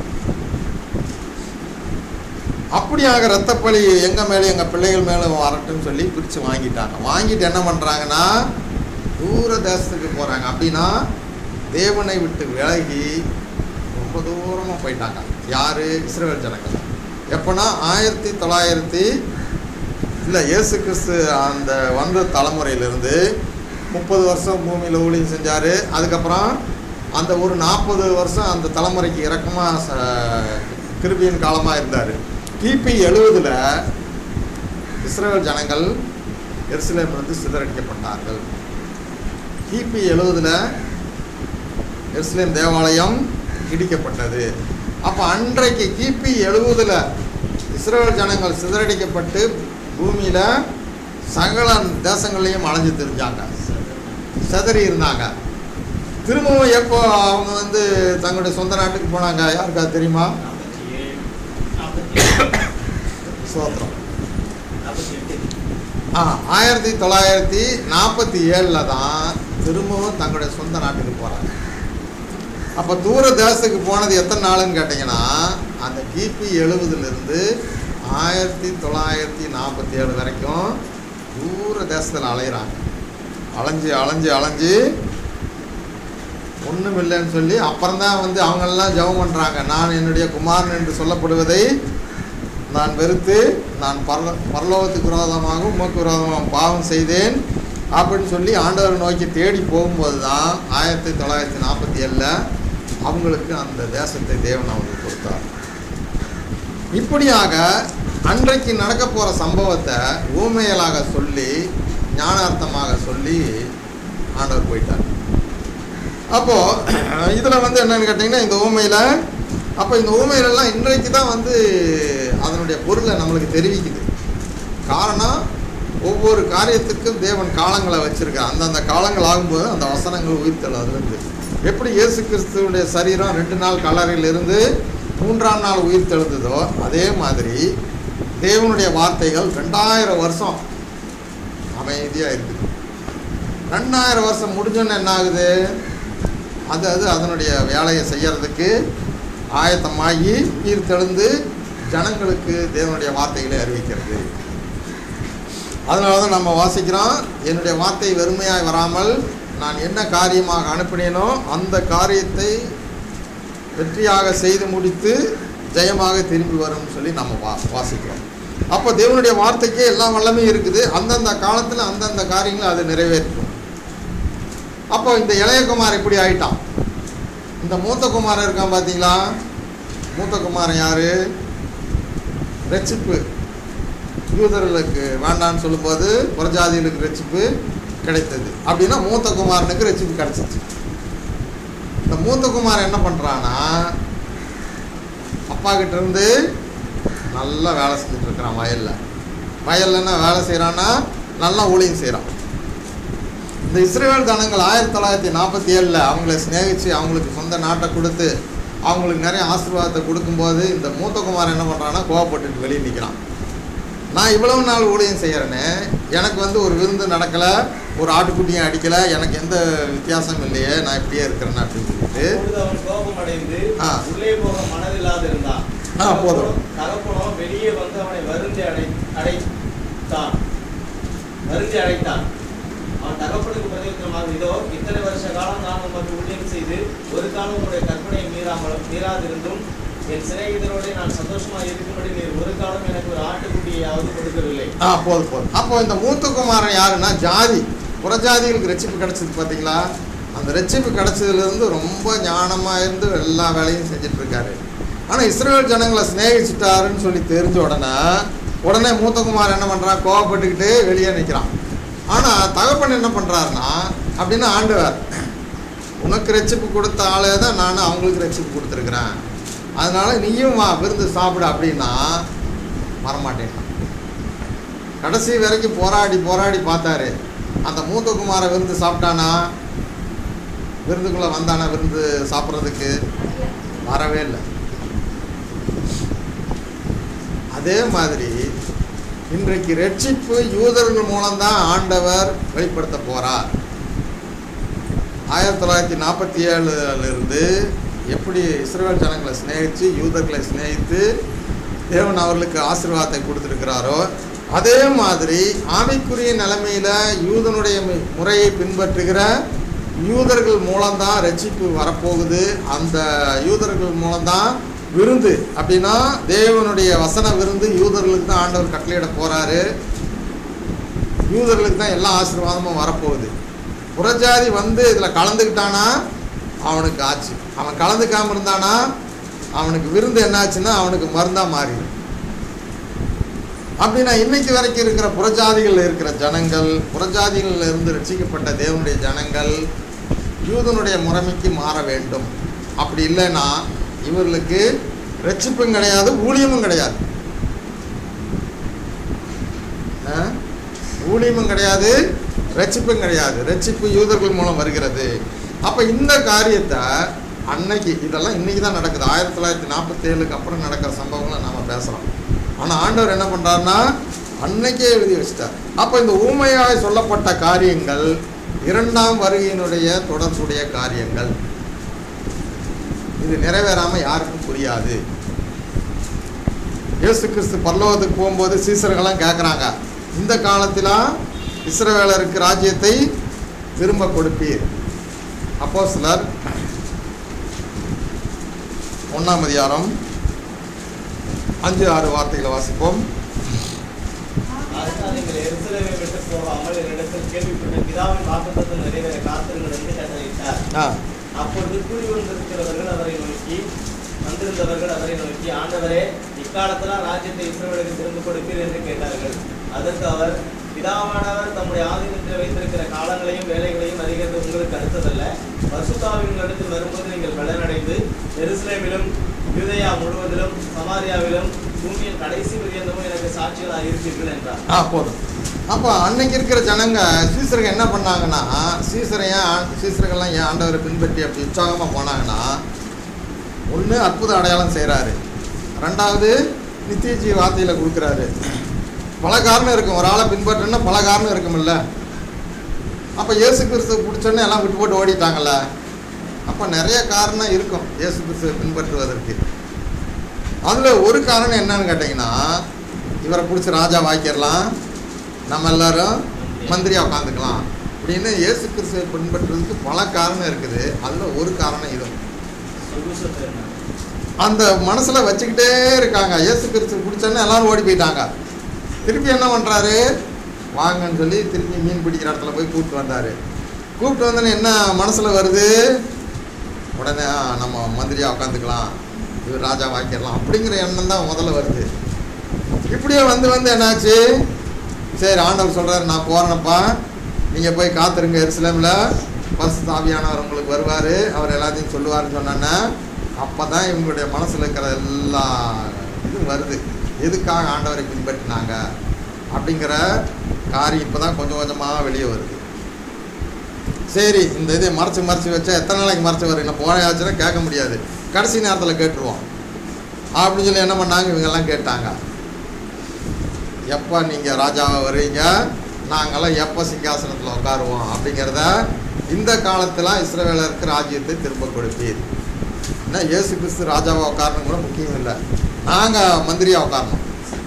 அப்படியாக ரத்தப்பழி எங்கள் மேலே எங்கள் பிள்ளைகள் மேலே வரட்டும்னு சொல்லி பிரித்து வாங்கிட்டாங்க வாங்கிட்டு என்ன பண்ணுறாங்கன்னா தூர தேசத்துக்கு போகிறாங்க அப்படின்னா தேவனை விட்டு விலகி ரொம்ப தூரமாக போயிட்டாங்க யார் இஸ்ரேல் ஜனங்கள் எப்போனா ஆயிரத்தி தொள்ளாயிரத்தி இல்லை இயேசு கிறிஸ்து அந்த வந்த தலைமுறையிலிருந்து முப்பது வருஷம் பூமியில் ஊழியம் செஞ்சார் அதுக்கப்புறம் அந்த ஒரு நாற்பது வருஷம் அந்த தலைமுறைக்கு இறக்கமாக கிருபியின் காலமாக இருந்தார் கிபி எழுவதில் இஸ்ரேல் ஜனங்கள் எருசலேம் வந்து சிதறடிக்கப்பட்டார்கள் கிபி எழுவதில் எருசலேம் தேவாலயம் இடிக்கப்பட்டது அப்போ அன்றைக்கு கிபி எழுவதில் இஸ்ரேல் ஜனங்கள் சிதறடிக்கப்பட்டு பூமியில் சகல தேசங்களையும் அலைஞ்சு தெரிஞ்சாங்க சிதறி இருந்தாங்க திரும்பவும் எப்போ அவங்க வந்து தங்களுடைய சொந்த நாட்டுக்கு போனாங்க யாருக்காவது தெரியுமா நாற்பத்தி ஏழு நாற்பத்தி சோத்திரம் நாற்பத்தி எட்டு ஆ ஆயிரத்தி தொள்ளாயிரத்தி நாற்பத்தி ஏழில் தான் திரும்பவும் தங்களுடைய சொந்த நாட்டுக்கு போகிறாங்க அப்போ தூர தேசத்துக்கு போனது எத்தனை நாளுன்னு கேட்டிங்கன்னா அந்த கிபி எழுபதுலேருந்து ஆயிரத்தி தொள்ளாயிரத்தி நாற்பத்தி ஏழு வரைக்கும் தூர தேசத்தில் அலையிறாங்க அலைஞ்சு அலைஞ்சு அலைஞ்சு ஒன்றும் இல்லைன்னு சொல்லி அப்புறம்தான் வந்து அவங்கெல்லாம் ஜெபம் பண்ணுறாங்க நான் என்னுடைய குமாரன் என்று சொல்லப்படுவதை நான் வெறுத்து நான் பரல பரலோகத்துக்கு விரோதமாக உமக்கு விரோதமாக பாவம் செய்தேன் அப்படின்னு சொல்லி ஆண்டவரை நோக்கி தேடி போகும்போது தான் ஆயிரத்தி தொள்ளாயிரத்தி நாற்பத்தி ஏழில் அவங்களுக்கு அந்த தேசத்தை தேவன் அவங்களுக்கு கொடுத்தார் இப்படியாக அன்றைக்கு நடக்க போகிற சம்பவத்தை ஊமையலாக சொல்லி ஞானார்த்தமாக சொல்லி ஆண்டவர் போயிட்டார் அப்போது இதில் வந்து என்னன்னு கேட்டிங்கன்னா இந்த ஊமையில் அப்போ இந்த ஊமையிலெல்லாம் இன்றைக்கு தான் வந்து அதனுடைய பொருளை நம்மளுக்கு தெரிவிக்குது காரணம் ஒவ்வொரு காரியத்துக்கும் தேவன் காலங்களை வச்சுருக்கார் அந்தந்த காலங்கள் ஆகும்போது அந்த வசனங்கள் உயிர்த்தல் அதுலேருந்து எப்படி இயேசு கிறிஸ்துவனுடைய சரீரம் ரெண்டு நாள் கலரிலிருந்து மூன்றாம் நாள் உயிர் தெழுந்ததோ அதே மாதிரி தேவனுடைய வார்த்தைகள் ரெண்டாயிரம் வருஷம் அமைதியாக இருக்குது ரெண்டாயிரம் வருஷம் முடிஞ்சோன்னு என்ன ஆகுது அது அது அதனுடைய வேலையை செய்யறதுக்கு ஆயத்தமாகி உயிர் தெழுந்து ஜனங்களுக்கு தேவனுடைய வார்த்தைகளை அறிவிக்கிறது அதனால தான் நம்ம வாசிக்கிறோம் என்னுடைய வார்த்தை வெறுமையாய் வராமல் நான் என்ன காரியமாக அனுப்பினேனோ அந்த காரியத்தை வெற்றியாக செய்து முடித்து ஜெயமாக திரும்பி வரும்னு சொல்லி நம்ம வா வாசிக்கிறோம் அப்போ தேவனுடைய வார்த்தைக்கே எல்லா வல்லமே இருக்குது அந்தந்த காலத்தில் அந்தந்த காரியங்களை அது நிறைவேற்றும் அப்போ இந்த இளையகுமார் இப்படி ஆயிட்டான் இந்த மூத்த குமாரன் இருக்கான் பார்த்தீங்களா மூத்த குமாரன் யாரு ரட்சிப்பு யூதர்களுக்கு வேண்டான்னு சொல்லும்போது புறஜாதிகளுக்கு ரட்சிப்பு கிடைத்தது அப்படின்னா மூத்த குமாரனுக்கு ரட்சிப்பு கிடைச்சிச்சு இந்த மூத்த குமாரன் என்ன பண்ணுறான்னா அப்பா கிட்ட இருந்து நல்லா வேலை செஞ்சுட்டு இருக்கிறான் வயலில் வயல்லன்னா வேலை செய்கிறான்னா நல்லா ஊழியம் செய்கிறான் இந்த இஸ்ரேல் ஜனங்கள் ஆயிரத்தி தொள்ளாயிரத்தி நாற்பத்தி ஏழில் அவங்கள சிநேகிச்சு அவங்களுக்கு சொந்த நாட்டை கொடுத்து அவங்களுக்கு நிறைய ஆசீர்வாதத்தை கொடுக்கும்போது இந்த மூத்த குமார் என்ன பண்ணுறான்னா கோவப்பட்டுட்டு வெளியே நிற்கிறான் நான் இவ்வளவு நாள் ஊழியம் செய்கிறேனே எனக்கு வந்து ஒரு விருந்து நடக்கலை ஒரு ஆட்டுக்குட்டியும் அடிக்கலை எனக்கு எந்த வித்தியாசம் இல்லையே நான் இப்படியே இருக்கிறேன்னு அப்படின்னு சொல்லிட்டு அப்பொழுது அவன் கோபம் அடைந்து ஆ. உள்ளே போக மனதில்லாது இருந்தான் ஆ, போதும். தகப்பனோ வெளியே வந்து அவனை வருந்தி அடை அடைத்தான் வருந்தி அடைத்தான் அவன் தகப்பனுக்கு பிரதித்திரமாக இதோ இத்தனை வருஷ காலம் நான் உமக்கு ஊழியம் செய்து ஒரு காலம் உங்களுடைய கற்பனையை மீறாமல் மீறாதிருந்தும் என் சிநேகிதரோடு நான் சந்தோஷமா இருக்கும்படி நீர் ஒரு காலம் எனக்கு ஒரு ஆட்டுக்குட்டியாவது கொடுக்கவில்லை ஆ போதும் போதும் அப்போ இந்த மூத்த குமாரன் யாருன்னா ஜாதி புறஜாதிகளுக்கு ரட்சிப்பு கிடைச்சது பார்த்தீங்களா அந்த ரட்சிப்பு கிடைச்சதுலேருந்து ரொம்ப ஞானமாக இருந்து எல்லா வேலையும் செஞ்சுட்டு இருக்காரு ஆனால் இஸ்ரேல் ஜனங்களை சிநேகிச்சிட்டாருன்னு சொல்லி தெரிஞ்ச உடனே உடனே மூத்த குமார் என்ன பண்ணுறான் கோவப்பட்டுக்கிட்டு வெளியே நிற்கிறான் ஆனால் தகப்பன் என்ன பண்ணுறாருன்னா அப்படின்னா ஆண்டவர் உனக்கு ரட்சிப்பு கொடுத்த ஆளே தான் நான் அவங்களுக்கு ரட்சிப்பு கொடுத்துருக்குறேன் அதனால நீயும் வா விருந்து சாப்பிடு அப்படின்னா வரமாட்டேன் கடைசி வரைக்கும் போராடி போராடி பார்த்தாரு அந்த மூத்த குமார விருந்து சாப்பிட்டானா விருந்துக்குள்ளே வந்தானா விருந்து சாப்பிட்றதுக்கு வரவே இல்லை அதே மாதிரி இன்றைக்கு ரட்சிப்பு யூதர்கள் மூலம்தான் ஆண்டவர் வெளிப்படுத்த போறார் ஆயிரத்தி தொள்ளாயிரத்தி நாற்பத்தி ஏழுலேருந்து எப்படி இஸ்ரேல் ஜனங்களை சிநேகித்து யூதர்களை சிநேகித்து தேவன் அவர்களுக்கு ஆசீர்வாதத்தை கொடுத்துருக்கிறாரோ அதே மாதிரி ஆவிக்குரிய நிலைமையில் யூதனுடைய மு- முறையை பின்பற்றுகிற யூதர்கள் மூலம்தான் ரட்சிப்பு வரப்போகுது அந்த யூதர்கள் மூலம்தான் விருந்து அப்படின்னா தேவனுடைய வசன விருந்து யூதர்களுக்கு தான் ஆண்டவர் கட்டளையிட போகிறாரு யூதர்களுக்கு தான் எல்லா ஆசீர்வாதமும் வரப்போகுது புறஜாதி வந்து இதில் கலந்துக்கிட்டானா அவனுக்கு ஆச்சு அவன் கலந்துக்காம இருந்தானா அவனுக்கு விருந்து என்னாச்சுன்னா அவனுக்கு மருந்தா மாறிடும் அப்படின்னா இன்னைக்கு வரைக்கும் இருக்கிற புறஜாதிகள் இருக்கிற ஜனங்கள் புறஜாதிகளில் இருந்து ரட்சிக்கப்பட்ட தேவனுடைய ஜனங்கள் யூதனுடைய முறைமைக்கு மாற வேண்டும் அப்படி இல்லைன்னா இவர்களுக்கு ரட்சிப்பும் கிடையாது ஊழியமும் கிடையாது ஆ? ஊழியமும் கிடையாது ரட்சிப்பும் கிடையாது ரட்சிப்பு யூதர்கள் மூலம் வருகிறது அப்போ இந்த காரியத்தை அன்னைக்கு இதெல்லாம் இன்னைக்கு தான் நடக்குது ஆயிரத்தி தொள்ளாயிரத்தி நாற்பத்தி ஏழுக்கு அப்புறம் நடக்கிற சம்பவங்களை நாம் பேசுகிறோம் ஆனால் ஆண்டவர் என்ன பண்ணுறாருன்னா அன்னைக்கே எழுதி வச்சிட்டார் அப்போ இந்த ஊமையாய் சொல்லப்பட்ட காரியங்கள் இரண்டாம் வருகையினுடைய தொடர்புடைய காரியங்கள் இது நிறைவேறாமல் யாருக்கும் புரியாது இயேசு கிறிஸ்து பரலோகத்துக்கு போகும்போது சீசர்கள்லாம் கேட்குறாங்க இந்த காலத்திலாம் இஸ்ரவேலருக்கு ராஜ்யத்தை திரும்ப கொடுப்பீர் அப்போ சிலர் ஒன்றாம் அதிகாரம் அஞ்சு ஆறு வார்த்தைகளை வாசிப்போம் அதனால் நீங்கள் எருசலேமை விட்டு போகாமல் என்னிடத்தில் கேள்விப்பட்ட பிதாவின் வாக்குத்தத்தம் நிறைவேற காத்திருங்கள் என்று கட்டளையிட்டார் ஆ அப்பொழுது கூடி வந்திருக்கிறவர்கள் அவரை நோக்கி வந்திருந்தவர்கள் அவரை நோக்கி ஆண்டவரே இக்காலத்தில் ராஜ்யத்தை இஸ்ரவேலுக்கு திரும்ப கொடுப்பீர் என்று கேட்டார்கள் அதற்கு அவர் பிதாவானவர் தம்முடைய ஆதீனத்தில் வைத்திருக்கிற காலங்களையும் வேலைகளையும் அறிகிறது உங்களுக்கு அடுத்ததல்ல பசுத்தாவின் இடத்தில் வரும்போது நீங்கள் பலனடைந்து எருசலேமிலும் யூதேயா முழுவதிலும் சமாரியாவிலும் பூமியின் கடைசி பரியந்தமும் எனக்கு சாட்சிகளாக இருப்பீர்கள் என்றார் ஆ போதும் அப்போ அன்னைக்கு இருக்கிற ஜனங்க சீசர்கள் என்ன பண்ணாங்கன்னா சீசரை ஏன் ஆ- சீசர்கள்லாம் ஏன் ஆண்டவரை பின்பற்றி அப்படி உற்சாகமாக போனாங்கன்னா ஒன்று அற்புத அடையாளம் செய்கிறாரு ரெண்டாவது நித்திய ஜீவ வார்த்தையில் கொடுக்குறாரு பல காரணம் இருக்கும் ஒரு ஆளை பின்பற்றணும்னா பல காரணம் இருக்கும்ல அப்போ இயேசு கிறிஸ்து பிடிச்சோன்னே எல்லாம் விட்டு போட்டு ஓடிட்டாங்கல்ல அப்போ நிறைய காரணம் இருக்கும் இயேசு கிறிஸ்துவை பின்பற்றுவதற்கு அதில் ஒரு காரணம் என்னன்னு கேட்டிங்கன்னா இவரை பிடிச்சி ராஜா வாய்க்கிடலாம் நம்ம எல்லாரும் மந்திரியாக உட்காந்துக்கலாம் அப்படின்னு இயேசு கிறிஸ்துவை பின்பற்றுறதுக்கு பல காரணம் இருக்குது அதில் ஒரு காரணம் இது சொகுசத்தை என்ன? அந்த மனசில் வச்சுக்கிட்டே இருக்காங்க இயேசு கிறிஸ்து பிடிச்சோன்னே எல்லாரும் ஓடி போயிட்டாங்க திருப்பி என்ன பண்ணுறாரு வாங்கன்னு சொல்லி திருப்பி மீன் பிடிக்கிற இடத்துல போய் கூப்பிட்டு வந்தார் கூப்பிட்டு வந்தோன்னே என்ன மனசில் வருது உடனே ஆ, நம்ம மந்திரியாக உட்காந்துக்கலாம் இவர் ராஜா வாக்கிடலாம் அப்படிங்கிற எண்ணம் தான் முதல்ல வருது இப்படியே வந்து வந்து என்னாச்சு சரி ஆண்டவர் சொல்கிறாரு நான் போகிறேனப்பா நீங்கள் போய் காத்துருங்க எருசலேமில் பசு தாவியானவர் உங்களுக்கு வருவார் அவர் எல்லாத்தையும் சொல்லுவாருன்னு சொன்னோன்னே அப்போ தான் இவங்களுடைய மனசில் இருக்கிற எல்லா இதுவும் வருது எதுக்காக ஆண்டவரை பின்பற்றினாங்க அப்படிங்கிற காரியம் இப்போ தான் கொஞ்சம் கொஞ்சமாக வெளியே வருது சரி இந்த இதை மறைச்சு மறைச்சு வச்சா எத்தனை நாளைக்கு மறைச்சு வரும் இன்னும் போயாச்சுன்னா கேட்க முடியாது கடைசி நேரத்தில் கேட்டுருவோம் அப்படின்னு சொல்லி என்ன பண்ணாங்க இவங்கெல்லாம் கேட்டாங்க எப்போ நீங்கள் ராஜாவை வருவீங்க நாங்களாம் எப்போ சிங்காசனத்தில் உட்காருவோம் அப்படிங்கிறத இந்த காலத்தில் இஸ்ரவேலருக்கு ராஜ்யத்தை திரும்ப கொடுப்பீர் என்ன இயேசு கிறிஸ்து ராஜாவை உட்காரணும் கூட முக்கியம் இல்லை நாங்கள் மந்திரியாக உட்காரணும்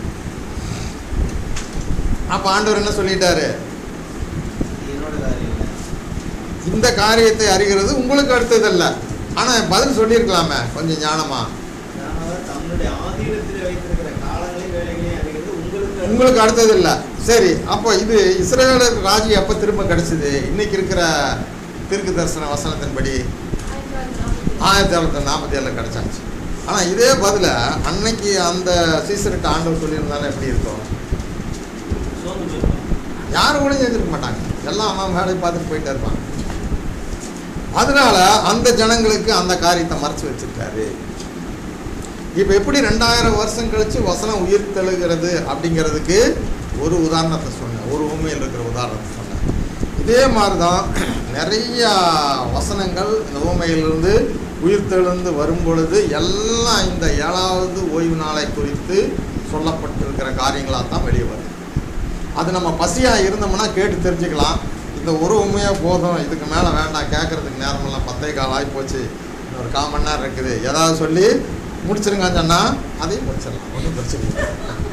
அப்போ ஆண்டவர் என்ன சொல்லிட்டாரு என்னோட காரியம் இல்லை. இந்த காரியத்தை அறிகிறது உங்களுக்கு அடுத்ததல்ல ஆனால் பதில் சொல்லியிருக்கலாமே கொஞ்சம் ஞானமா நான் அவர் தம்முடைய ஆதீனத்தில் வைத்திருக்கிற காலங்களையும் வேலைகளையும் அறிகிறது உங்களுக்கு உங்களுக்கு அடுத்தது இல்லை சரி அப்போ இது இஸ்ரேலர் ராஜ்யம் எப்போ திரும்ப கிடைச்சிது இன்னைக்கு இருக்கிற திருக்கு தரிசன வசனத்தின்படி ஆயிரத்தி தொள்ளாயிரத்தி நாற்பத்தி ஏழில் கிடச்சாச்சு ஆனால் இதே பதில அன்னைக்கு அந்த சீசர்கிட்ட ஆண்டவர் சொல்லியிருந்தாலும் எப்படி இருக்கும் சோர்ந்து போயிருப்பாங்க. யாரும் கூட செஞ்சிருக்க மாட்டாங்க எல்லாம் அவன் வேலையை பார்த்துட்டு போயிட்டே இருப்பான் அதனால அந்த ஜனங்களுக்கு அந்த காரியத்தை மறைச்சு வச்சிருக்காரு இப்போ எப்படி ரெண்டாயிரம் வருஷம் கழிச்சு வசனம் உயிர் தெழுகிறது அப்படிங்கிறதுக்கு ஒரு உதாரணத்தை சொன்னேன் ஒரு உண்மையில் இருக்கிற உதாரணத்தை சொன்னேன் இதே மாதிரி தான் நிறைய வசனங்கள் இந்த ஊமையிலிருந்து உயிர் தெழுந்து வரும் பொழுது எல்லாம் இந்த ஏழாவது ஓய்வு நாளை குறித்து சொல்லப்பட்டிருக்கிற காரியங்களாக தான் வெளியே வருது அது நம்ம பசியாக இருந்தோம்னா கேட்டு தெரிஞ்சுக்கலாம் இந்த ஒரு உண்மையாக போதும் இதுக்கு மேலே வேண்டாம் கேட்குறதுக்கு நேரமெல்லாம் பத்தே கால் ஆகி போச்சு இன்னொரு கால் மணி நேரம் இருக்குது ஏதாவது சொல்லி முடிச்சிருங்கன்னு சொன்னால் அதையும் முடிச்சிடலாம் ஒன்றும் பிரச்சனை இல்லை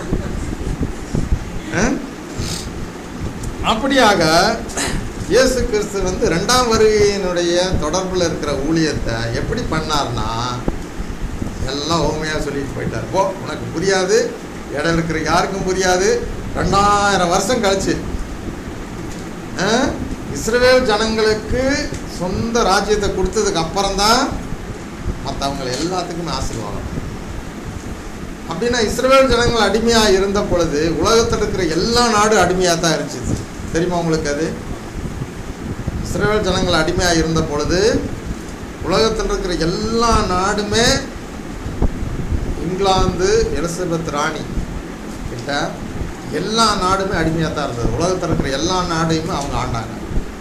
ஆ? அப்படியாக இயேசு கிறிஸ்து வந்து ரெண்டாம் வருகையினுடைய தொடர்பில் இருக்கிற ஊழியத்தை எப்படி பண்ணார்னா எல்லாம் உண்மையாக சொல்லிட்டு போயிட்டார் போ உனக்கு புரியாது இடம் இருக்கிற யாருக்கும் புரியாது ரெண்டாயிரம் வருஷம் கழிச்சு ஆ? இஸ்ரவேல் ஜனங்களுக்கு சொந்த ராஜ்யத்தை கொடுத்ததுக்கு அப்புறம்தான் மற்றவங்க எல்லாத்துக்குமே ஆசீர்வாதம் அப்படின்னா இஸ்ரவேல் ஜனங்கள் அடிமையாக இருந்த பொழுது உலகத்தில் இருக்கிற எல்லா நாடும் அடிமையாக தான் இருந்துச்சு தெரியுமா உங்களுக்கு அது இஸ்ரவேல் ஜனங்கள் அடிமையாக இருந்த பொழுது உலகத்தில் இருக்கிற எல்லா நாடுமே இங்கிலாந்து எலிசபெத் ராணி கிட்ட எல்லா நாடுமே அடிமையாக தான் இருந்தது உலகத்தில் இருக்கிற எல்லா நாடையுமே அவங்க ஆண்டாங்க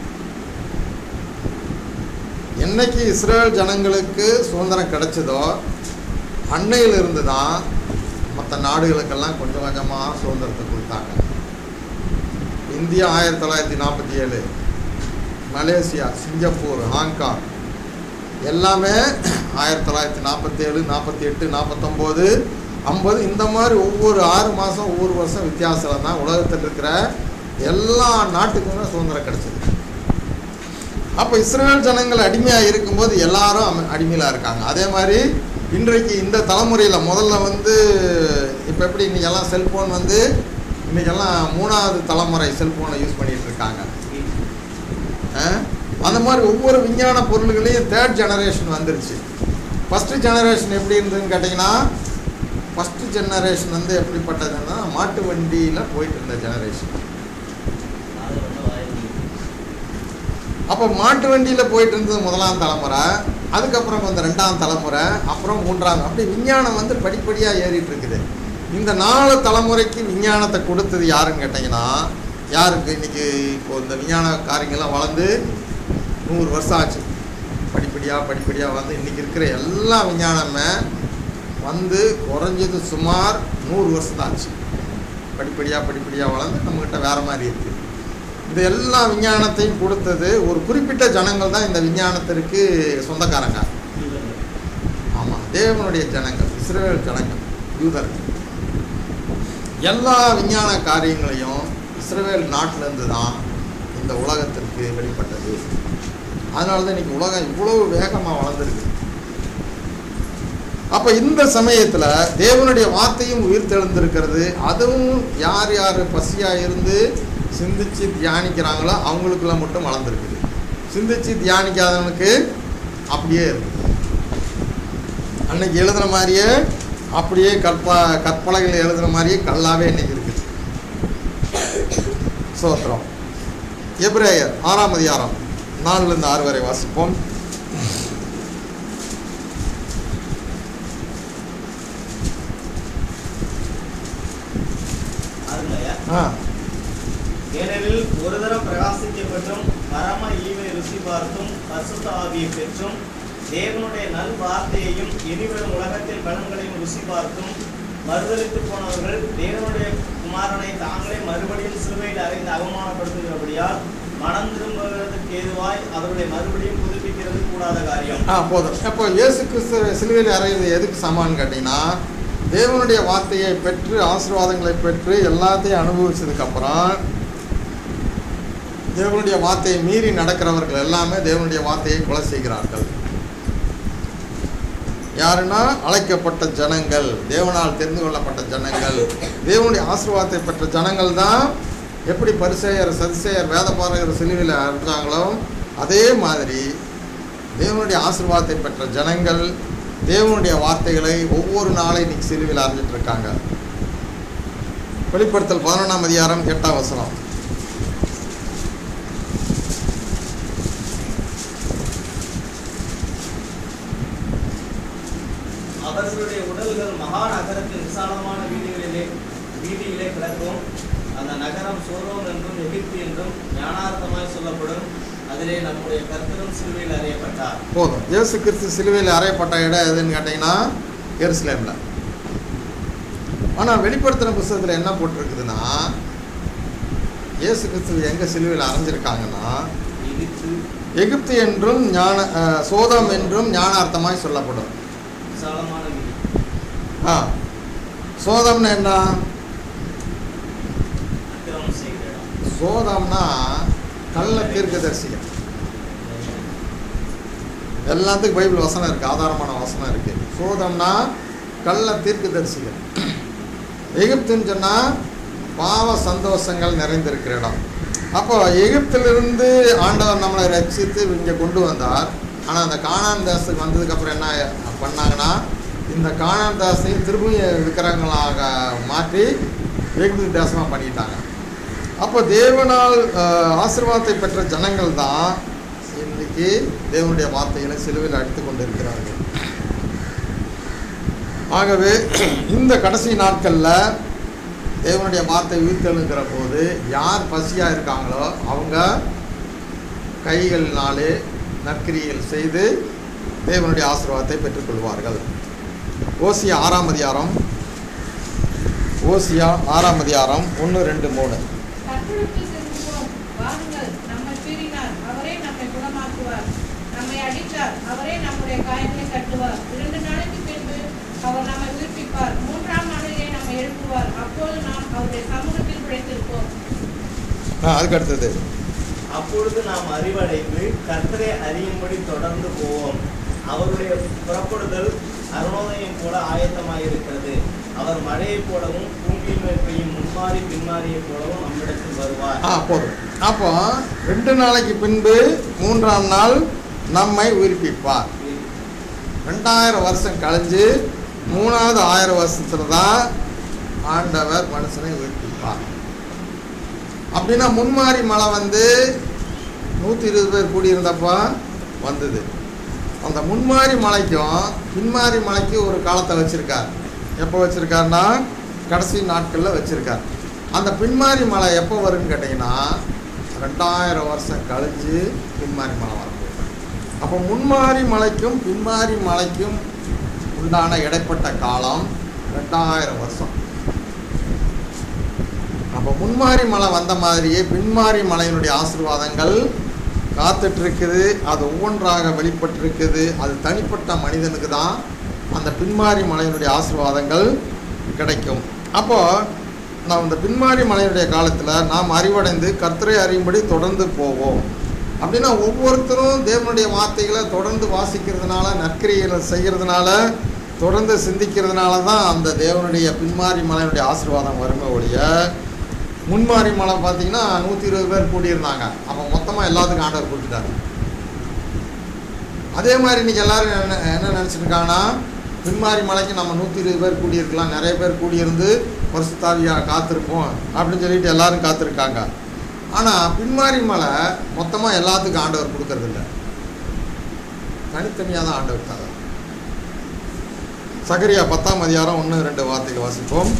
என்னைக்கு இஸ்ரேல் ஜனங்களுக்கு சுதந்திரம் கிடைச்சதோ அன்னையிலிருந்து தான் மற்ற நாடுகளுக்கெல்லாம் கொஞ்சம் கொஞ்சமாக சுதந்திரத்தை கொடுத்தாங்க இந்தியா ஆயிரத்தி தொள்ளாயிரத்தி நாற்பத்தி ஏழு மலேசியா சிங்கப்பூர் ஹாங்காங் எல்லாமே ஆயிரத்தி தொள்ளாயிரத்தி நாற்பத்தி ஏழு நாற்பத்தி எட்டு நாற்பத்தொம்போது ஐம்பது இந்த மாதிரி ஒவ்வொரு ஆறு மாதம் ஒவ்வொரு வருஷம் வித்தியாசத்தில் தான் உலகத்தில் இருக்கிற எல்லா நாட்டுக்குமே சுதந்திரம் கிடைச்சது அப்போ இஸ்ரேல் ஜனங்கள் அடிமையாக இருக்கும்போது எல்லாரும் அம- அடிமையில இருக்காங்க அதே மாதிரி இன்றைக்கு இந்த தலைமுறையில் முதல்ல வந்து இப்போ எப்படி இன்னைக்கெல்லாம் செல்ஃபோன் வந்து இன்னைக்கெல்லாம் மூணாவது தலைமுறை செல்ஃபோனை யூஸ் பண்ணிட்டு இருக்காங்க ஆ? அந்த மாதிரி ஒவ்வொரு விஞ்ஞான பொருள்களையும் தேர்ட் ஜெனரேஷன் வந்துருச்சு ஃபஸ்ட்டு ஜெனரேஷன் எப்படி இருந்ததுன்னு கேட்டிங்கன்னா ஃபஸ்ட்டு ஜெனரேஷன் வந்து எப்படிப்பட்டதுன்னா மாட்டு வண்டியில் போயிட்டு இருந்த ஜெனரேஷன் அது வந்து வாய்ப்பு அப்போ மாட்டு வண்டியில் போயிட்டு இருந்தது முதலாம் தலைமுறை அதுக்கப்புறம் வந்து ரெண்டாம் தலைமுறை அப்புறம் மூன்றாம் அப்படி விஞ்ஞானம் வந்து படிப்படியாக ஏறிட்டு இருக்குது இந்த நாலு தலைமுறைக்கு விஞ்ஞானத்தை கொடுத்தது யாருன்னு கேட்டிங்கன்னா யாருக்கு இன்னைக்கு இப்போ இந்த விஞ்ஞான காரியங்கள்லாம் வளர்ந்து நூறு வருஷம் ஆச்சு படிப்படியாக படிப்படியாக வந்து இன்னைக்கு இருக்கிற எல்லா விஞ்ஞானமே வந்து குறைஞ்சது சுமார் நூறு வருஷம் தான் ஆச்சு படிப்படியாக படிப்படியாக வளர்ந்து நம்மக்கிட்ட வேறு மாதிரி இருக்குது இந்த எல்லா விஞ்ஞானத்தையும் கொடுத்தது ஒரு குறிப்பிட்ட ஜனங்கள் தான் இந்த விஞ்ஞானத்திற்கு சொந்தக்காரங்க ஆமாம் தேவனுடைய ஜனங்கள் இஸ்ரேல் ஜனங்கள் யூதர்கள் எல்லா விஞ்ஞான காரியங்களையும் இஸ்ரேல் நாட்டிலேருந்து தான் இந்த உலகத்திற்கு வெளிப்பட்டது அதனால தான் இன்னைக்கு உலகம் இவ்வளவு வேகமாக வளர்ந்துருக்கு அப்போ இந்த சமயத்தில் தேவனுடைய வார்த்தையும் உயிர் தெழுந்திருக்கிறது அதுவும் யார் யார் பசியாக இருந்து சிந்திச்சு தியானிக்கிறாங்களோ அவங்களுக்குள்ள மட்டும் வளர்ந்துருக்குது சிந்திச்சு தியானிக்காதவனுக்கு அப்படியே இருக்கு அன்னைக்கு எழுதுன மாதிரியே அப்படியே கற்ப கற்பலகையில் எழுதுன மாதிரியே கல்லாவே இன்னைக்கு இருக்குது சோத்திரம் எப்ரேயர் ஆறாம் அதிகாரம் நாலுலேருந்து ஆறு வரை வாசிப்போம் அருமையா ஆ ஏனெனில் ஒரு தரம் பிரகாசிக்கப்பட்டும் பரம ஈவை ருசி பார்த்தும் பசுத்த ஆவியை பெற்றும் தேவனுடைய நல் வார்த்தையையும் இனிவரும் உலகத்தில் பலன்களையும் ருசி பார்த்தும் மறுதலித்து போனவர்கள் தேவனுடைய குமாரனை தாங்களே மறுபடியும் சிலுவையில் அறைந்து அவமானப்படுத்துகிறபடியால் மனம் திரும்புவதற்கு ஏதுவாய் அவர்களை மறுபடியும் புதுப்பிக்கிறது கூடாத காரியம் ஆ போதும் அப்போ இயேசு கிறிஸ்து சிலுவையில் அறையிறது எதுக்கு சமான்னு கேட்டிங்கன்னா தேவனுடைய வார்த்தையை பெற்று ஆசீர்வாதங்களை பெற்று எல்லாத்தையும் அனுபவிச்சதுக்கப்புறம் தேவனுடைய வார்த்தையை மீறி நடக்கிறவர்கள் எல்லாமே தேவனுடைய வார்த்தையை கொலை செய்கிறார்கள் யாருன்னா அழைக்கப்பட்ட ஜனங்கள் தேவனால் தெரிந்து கொள்ளப்பட்ட ஜனங்கள் தேவனுடைய ஆசீர்வாதத்தை பெற்ற ஜனங்கள் தான் எப்படி பரிசேயர் சதிசேயர் வேதபாரகர் சிலுவையில் அடைஞ்சாங்களோ அதே மாதிரி தேவனுடைய ஆசீர்வாதத்தை பெற்ற ஜனங்கள் தேவனுடைய வார்த்தைகளை ஒவ்வொரு நாளை இன்னைக்கு சிலுவையில் அறிஞ்சிட்டு இருக்காங்க வெளிப்படுத்தல் பதினொன்றாம் அதிகாரம் எட்டாம் வசனம் அவர்களுடைய உடல்கள் மகா நகரத்தின் விசாலமான வீதிகளிலே வீதியிலே கிடக்கும் அந்த நகரம் சோதோம் என்றும் எகிப்து என்றும் ஞானார்த்தமாய் சொல்லப்படும் அதிலே நம்முடைய கர்த்தரும் சிலுவையில் அறியப்பட்டார் போதும் இயேசு கிறிஸ்து சிலுவையில் அறையப்பட்ட இடம் எதுன்னு கேட்டிங்கன்னா எருசலேமில் ஆனால் வெளிப்படுத்தின புஸ்தகத்தில் என்ன போட்டிருக்குதுன்னா இயேசு கிறிஸ்து எங்கே சிலுவையில் அரைஞ்சிருக்காங்கன்னா எகிப்து எகிப்து என்றும் ஞான அஹ், சோதம் என்றும் ஞானார்த்தமாய் சொல்லப்படும் விசாலமான வீதி ஆ சோதம்னா என்ன அக்கிரமம் செய்கிற இடம் சோதம்னா கள்ள தீர்க்கதரிசிகள் எல்லாத்துக்கும் பைபிள் வசனம் இருக்குது ஆதாரமான வசனம் இருக்குது சோதம்னா கள்ள தீர்க்கதரிசிகள் எகிப்துன்னு சொன்னால் பாவ சந்தோஷங்கள் நிறைந்திருக்கிற இடம் அப்போ எகிப்திலிருந்து ஆண்டவர் நம்மளை ரட்சித்து இங்கே கொண்டு வந்தார் ஆனால் அந்த காணான் தேசத்துக்கு வந்ததுக்கப்புறம் என்ன பண்ணாங்கன்னா இந்த காணான் தேசத்தையும் திரும்பியும் விக்கிரகங்களாக மாற்றி எகிப்து தேசமாக பண்ணிட்டாங்க அப்போ தேவனால் அஹ், ஆசீர்வாதத்தை பெற்ற ஜனங்கள் தான் இன்னைக்கு தேவனுடைய வார்த்தைகளை சிலுவையில் அடித்து கொண்டு இருக்கிறார்கள் ஆகவே இந்த கடைசி நாட்களில் தேவனுடைய வார்த்தை உயிர்த்தெழுங்கிற போது யார் பசியாக இருக்காங்களோ அவங்க கைகளினாலே நற்கிரியில் செய்து தேவனுடைய ஆசீர்வாதத்தை பெற்றுக்கொள்வார்கள் ஓசியா ஆறாம் அதிகாரம் ஓசியா ஆறாம் அதிகாரம் ஒன்று ரெண்டு மூணு கர்த்தருக்கு செலுத்துவோம் வாருங்கள் நம்மை பீறினார் அவரே நம்மை குணமாக்குவார் நம்மை அடித்தார் அவரே நம்முடைய காயங்களை கட்டுவார் இரண்டு நாளைக்கு பின்பு அவர் நம்மை உயிர்ப்பிப்பார் மூன்றாம் நாளிலே நம்மை எழுப்புவார் அப்போது நாம் அவருடைய சமூகத்தில் பிழைத்திருப்போம் ஆ அதுக்கு அடுத்தது அப்பொழுது நாம் அறிவடைந்து கர்த்தரை அறியும்படி தொடர்ந்து போவோம் அவருடைய புறப்படுதல் அருணோதயம் போல ஆயத்தமாயிருக்கிறது அவர் மழையைப் போலவும் பூமியின் மேல் பெய்யும் முன்மாறி பின்மாறியைப் போலவும் நம்மிடத்தில் வருவார் ஆ போதும் அப்போ ரெண்டு நாளைக்கு பின்பு மூன்றாம் நாள் நம்மை உயிர்ப்பிப்பார் ரெண்டாயிரம் வருஷம் கழிஞ்சு மூணாவது ஆயிரம் வருஷத்துல தான் ஆண்டவர் மனுஷனை உயிர்ப்பிப்பார் அப்படின்னா முன்மாறி மழை வந்து நூற்றி இருபது பேர் கூடியிருந்தப்போ வந்தது அந்த முன்மாறி மலைக்கும் பின்மாறி மலைக்கும் ஒரு காலத்தை வச்சுருக்கார் எப்போ வச்சுருக்காருன்னா கடைசி நாட்களில் வச்சுருக்கார் அந்த பின்மாரி மலை எப்போ வரும்னு கேட்டிங்கன்னா ரெண்டாயிரம் வருஷம் கழிஞ்சு பின்மாரி மலை வரும் அப்போ முன்மாரி மலைக்கும் பின்மாரி மலைக்கும் உண்டான இடைப்பட்ட காலம் ரெண்டாயிரம் வருஷம் அப்போ முன்மாரி மலை வந்த மாதிரியே பின்மாரி மலையினுடைய ஆசீர்வாதங்கள் காத்துட்டு இருக்குது அது ஒவ்வொன்றாக வெளிப்பட்டிருக்குது அது தனிப்பட்ட மனிதனுக்கு தான் அந்த பின்மாரி மலையினுடைய ஆசீர்வாதங்கள் கிடைக்கும் அப்போ நாம் இந்த பின்மாரி மலையினுடைய காலத்தில் நாம் அறிவடைந்து கர்த்தரை அறியும்படி தொடர்ந்து போவோம் அப்படின்னா ஒவ்வொருத்தரும் தேவனுடைய வார்த்தைகளை தொடர்ந்து வாசிக்கிறதுனால நற்கிரிகளை செய்கிறதுனால தொடர்ந்து சிந்திக்கிறதுனால தான் அந்த தேவனுடைய பின்மாரி மலையினுடைய ஆசீர்வாதம் வருமே ஒழிய முன்மாரி மலை பார்த்தீங்கன்னா நூற்றி இருபது பேர் கூடியிருந்தாங்க அப்போ மொத்தமாக எல்லாத்துக்கும் ஆண்டவர் கூட்டிட்டாரு அதே மாதிரி இன்னைக்கு எல்லாரும் என்ன என்ன நினச்சிட்டு இருக்காங்கன்னா பின்மாரி மலைக்கு நம்ம நூற்றி இருபது பேர் கூடியிருக்கலாம் நிறைய பேர் கூடியிருந்து வருஷத்தாவியாக காத்திருப்போம் அப்படின்னு சொல்லிட்டு எல்லாரும் காத்திருக்காங்க ஆனால் பின்மாரி மலை மொத்தமாக எல்லாத்துக்கும் ஆண்டவர் கொடுக்கறதில்ல தனித்தனியாக தான் ஆண்டவர் தரார் சகரியா பத்தாம் அதிகாரம் ஒன்று ரெண்டு வார்த்தைகள் வாசிப்போம்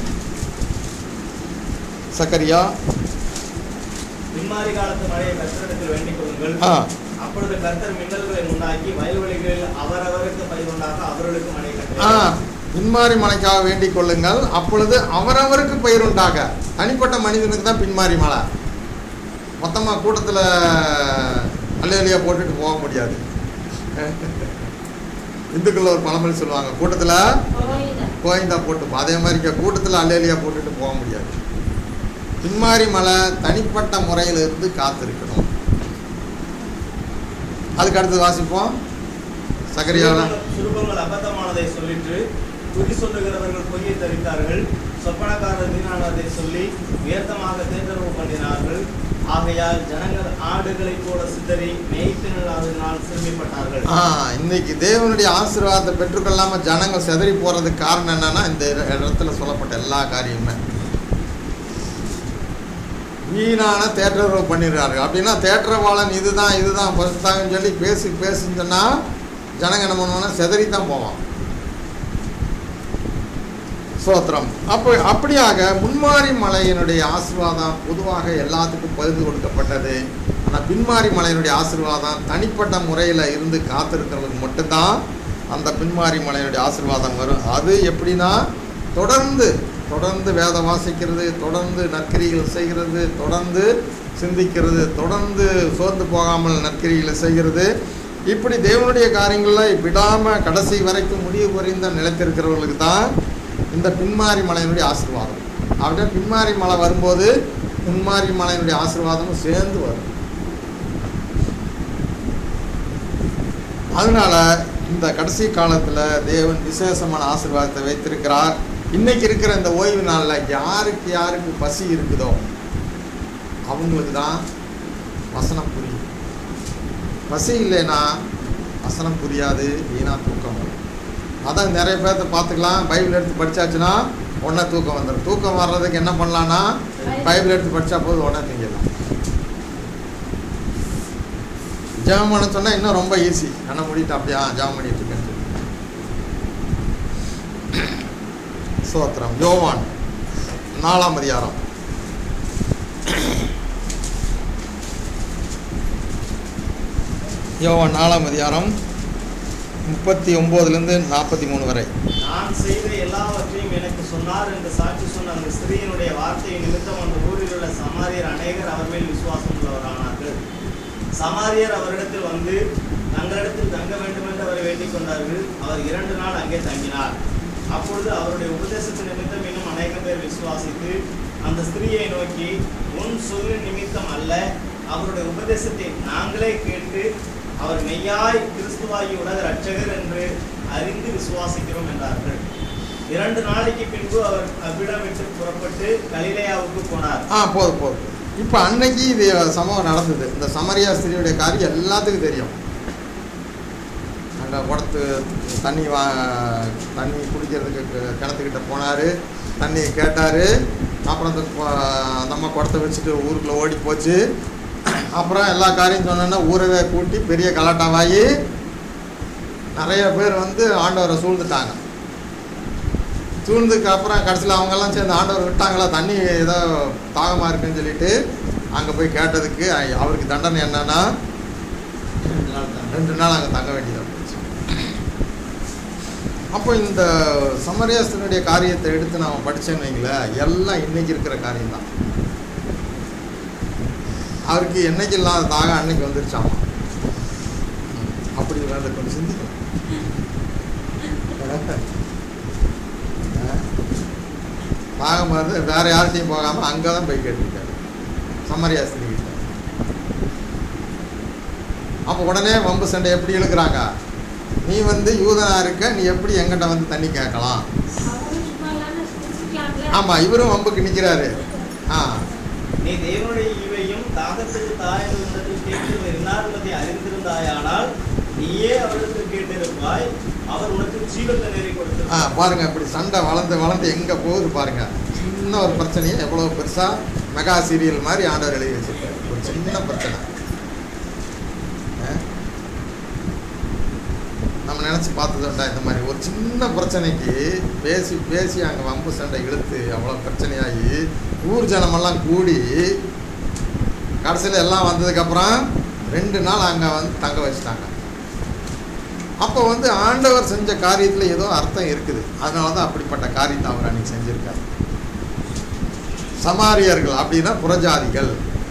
சக்கரியா பின்மாரி காலத்து மழையை கர்த்தரிடத்தில் வேண்டிக் கொள்ளுங்கள் ஆ அப்பொழுது கர்த்தர் மின்னல்களை உண்டாக்கி வயல்வெளிகளில் அவரவருக்கு பயிர்வுண்டாக அவர்களுக்கு மழை ஆ கட்டளை பின்மாரி மலைக்காக வேண்டிக் கொள்ளுங்கள் அப்பொழுது அவரவருக்கு பயிருண்டாக தனிப்பட்ட மனிதனுக்கு தான் பின்மாரி மலை மொத்தமாக கூட்டத்தில் அல்லையா போட்டுட்டு போக முடியாது இந்துக்களில் ஒரு பழமொழி சொல்லுவாங்க கூட்டத்தில் கோயில்ல. கோயந்தா போட்டு போ. அதே மாதிரி இங்கே கூட்டத்தில் அல்லேலியா போட்டுட்டு போக முடியாது பின்மாரி மலை தனிப்பட்ட முறையில் இருந்து காத்திருக்கணும் அதுக்கு அடுத்து வாசிப்போம் சகரியாவில் சுருபங்கள் சுருபங்கள் அபத்தமானதை சொல்லிட்டு குறி சொல்லுகிறவர்கள் பொய்யை தரித்தார்கள் சொப்பனக்காரர் வீணானதை சொல்லி வியர்த்தமாக தேர்ந்தெடுப்பு பண்ணினார்கள் ஆகையால் ஜனங்கள் ஆடுகளைப் போல சிதறி மேய்ப்பினால் சிறுமிப்பட்டார்கள் ஆ இன்னைக்கு தேவனுடைய ஆசீர்வாதத்தை பெற்றுக்கொள்ளாம ஜனங்கள் சிதறி போறதுக்கு காரணம் என்னன்னா இந்த இட- இடத்துல சொல்லப்பட்ட எல்லா காரியமுமே வீணான தேற்றரவு பண்ணிடுறாரு அப்படின்னா தேற்றவாளன் இதுதான் இதுதான் பரிசுத்தாங்கன்னு சொல்லி பேசி பேசுன்னு சொன்னா ஜனங்க என்ன பண்ணுவாங்கன்னா சிதறி தான் போவான் சோத்திரம் அப்போ அப்படியாக முன்மாரி மலையினுடைய ஆசீர்வாதம் பொதுவாக எல்லாத்துக்கும் பகிர்ந்து கொடுக்கப்பட்டது ஆனால் பின்மாரி மலையினுடைய ஆசீர்வாதம் தனிப்பட்ட முறையில் இருந்து காத்திருக்கிறவங்களுக்கு மட்டும்தான் அந்த பின்மாரி மலையினுடைய ஆசீர்வாதம் வரும் அது எப்படின்னா தொடர்ந்து தொடர்ந்து வேதம் வாசிக்கிறது தொடர்ந்து நற்கிரிகள் செய்கிறது தொடர்ந்து சிந்திக்கிறது தொடர்ந்து சோர்ந்து போகாமல் நற்கிரிகளை செய்கிறது இப்படி தேவனுடைய காரியங்களில் விடாமல் கடைசி வரைக்கும் முடிவு புரிந்த நிலைத்திருக்கிறவர்களுக்கு தான் இந்த பின்மாரி மலையினுடைய ஆசீர்வாதம் அப்படியே பின்மாரி மலை வரும்போது பின்மாரி மலையினுடைய ஆசீர்வாதமும் சேர்ந்து வரும் அதனால இந்த கடைசி காலத்தில் தேவன் விசேஷமான ஆசீர்வாதத்தை வைத்திருக்கிறார் இன்னைக்கு இருக்கிற இந்த ஓய்வு நாளில் யாருக்கு யாருக்கு பசி இருக்குதோ அவங்களுக்கு தான் வசனம் புரியும் பசி இல்லைன்னா வசனம் புரியாது வீணா தூக்கம் வரும் அதான் நிறைய பேர்த்த பார்த்துக்கலாம் பைபிள் எடுத்து படிச்சாச்சுன்னா உடனே தூக்கம் வந்துடும் தூக்கம் வர்றதுக்கு என்ன பண்ணலான்னா பைபிள் எடுத்து படித்தா போதும் உடனே தூங்கிடலாம் ஜெபம் பண்ண சொன்னால் இன்னும் ரொம்ப ஈஸி கண்ணை மூடிட்டு அப்படியா ஜெபம் பண்ணிட்டு இருக்கேன் சொல்லி. ஸ்தோத்திரம் யோவான் நாலாம் அதிகாரம் யோவான் நாலாம் அதிகாரம் முப்பத்தி ஒம்போதுலேருந்து நாற்பத்தி மூணு வரை நான் செய்த எல்லாவற்றையும் எனக்கு சொன்னார் என்று சாட்சி சொன்ன அந்த ஸ்திரீயினுடைய வார்த்தை நிமித்தம் அந்த ஊரில் உள்ள சமாரியர் அநேகர் அவர் மேல் விசுவாசம் உள்ளவரானார்கள் சமாரியர் அவரிடத்தில் வந்து தங்களிடத்தில் தங்க வேண்டும் என்று அவரை வேண்டிக் கொண்டார்கள் அவர் இரண்டு நாள் அங்கே தங்கினார் அப்பொழுது அவருடைய உபதேசத்து நிமித்தம் இன்னும் அநேக பேர் விசுவாசித்து அந்த ஸ்திரீயை நோக்கி உன் சொல்லு நிமித்தம் அல்ல அவருடைய உபதேசத்தை நாங்களே கேட்டு அவர் மெய்யாய் கிறிஸ்துவாகி உலக ரட்சகர் என்று அறிந்து விசுவாசிக்கிறோம் என்றார்கள் இரண்டு நாளைக்கு பின்பு அவர் அவ்விடம் விட்டு புறப்பட்டு கலிலேயாவுக்கு போனார் ஆ போதும் போதும் இப்போ அன்னைக்கு இது சம்பவம் நடந்தது இந்த சமரியா ஸ்திரியுடைய காரியம் எல்லாத்துக்கும் தெரியும் அங்கே குடத்து தண்ணி வா தண்ணி குடிக்கிறதுக்கு கு- கிணத்துக்கிட்ட போனார் தண்ணி கேட்டார் அப்புறம் அந்த கொ- அந்த அம்மா குடத்தை வச்சுட்டு ஊருக்குள்ளே ஓடி போச்சு அப்புறம் எல்லா காரியம் சொன்னோன்னா ஊரவே கூட்டி பெரிய கலாட்டாவாகி நிறைய பேர் வந்து ஆண்டவரை சூழ்ந்துட்டாங்க சூழ்ந்ததுக்கு அப்புறம் கடைசியில் அவங்கெல்லாம் சேர்ந்து ஆண்டவர் விட்டாங்களா தண்ணி ஏதோ தாகமாக இருக்குன்னு சொல்லிட்டு அங்கே போய் கேட்டதுக்கு அ- அவருக்கு தண்டனை என்னன்னா ரெண்டு நாள் தான் ரெண்டு நாள் அங்கே தங்க வேண்டியதாக போச்சு அப்போ இந்த சமரியாசனுடைய காரியத்தை எடுத்து நாம் படித்தேன்னு வைங்களேன் எல்லாம் இன்னைக்கு இருக்கிற காரியம்தான் அவருக்கு என்னைக்கு இல்லாத தாகம் அன்னைக்கு வந்துருச்சாமா அப்படி வேണ്ട கொஞ்சம் சிந்திக்கணும் தாகம் வந்து வேற யார்கிட்டையும் போகாமல் அங்கே தான் போய் கேட்டிருக்காரு சமரியாசினி கிட்ட அப்போ உடனே வம்பு சண்டை எப்படி இழுக்கிறாங்க நீ வந்து யூதனா இருக்க நீ எப்படி எங்கிட்ட வந்து தண்ணி கேட்கலாம் அவரும் சும்மா இல்லாம குடிச்சுக்கலாம்ல ஆமாம் இவரும் வம்புக்கு நிற்கிறாரு ஆ நீ தேவனுடைய ஈவையும் தாகத்துக்கு தாய் உள்ளத்தில் கேட்கிறது என்னார்வதை அறிந்திருந்தாயானால் நீயே அவருக்கு கேட்டிருப்பாய் அவர் உனக்கு ஜீவத்தை நேரி ஆ கொடுத்திருப்பார் பாருங்க இப்படி சண்டை வளர்ந்து வளர்ந்து எங்கே போகுது பாருங்க சின்ன ஒரு பிரச்சனையை எவ்வளோ பெருசாக மெகா சீரியல் மாதிரி ஆண்டவர் எழுதி வச்சிருக்காரு ஒரு சின்ன பிரச்சனை ஆ? நம்ம நினச்சி பார்த்தது உண்டா இந்த மாதிரி ஒரு சின்ன பிரச்சனைக்கு பேசி பேசி அங்கே வம்பு சண்டை இழுத்து அவ்வளோ பிரச்சனையாகி ஊர் ஜனமெல்லாம் கூடி கடைசியில் எல்லாம் வந்ததுக்கப்புறம் ரெண்டு நாள் அங்கே வந்து தங்க வச்சுட்டாங்க அப்போ வந்து ஆண்டவர் செஞ்ச காரியத்தில் ஏதோ அர்த்தம் இருக்குது அதனால தான் அப்படிப்பட்ட காரியத்தை அவர் அன்னைக்கு செஞ்சிருக்காரு சமாரியர்கள் அப்படின்னா புறஜாதிகள்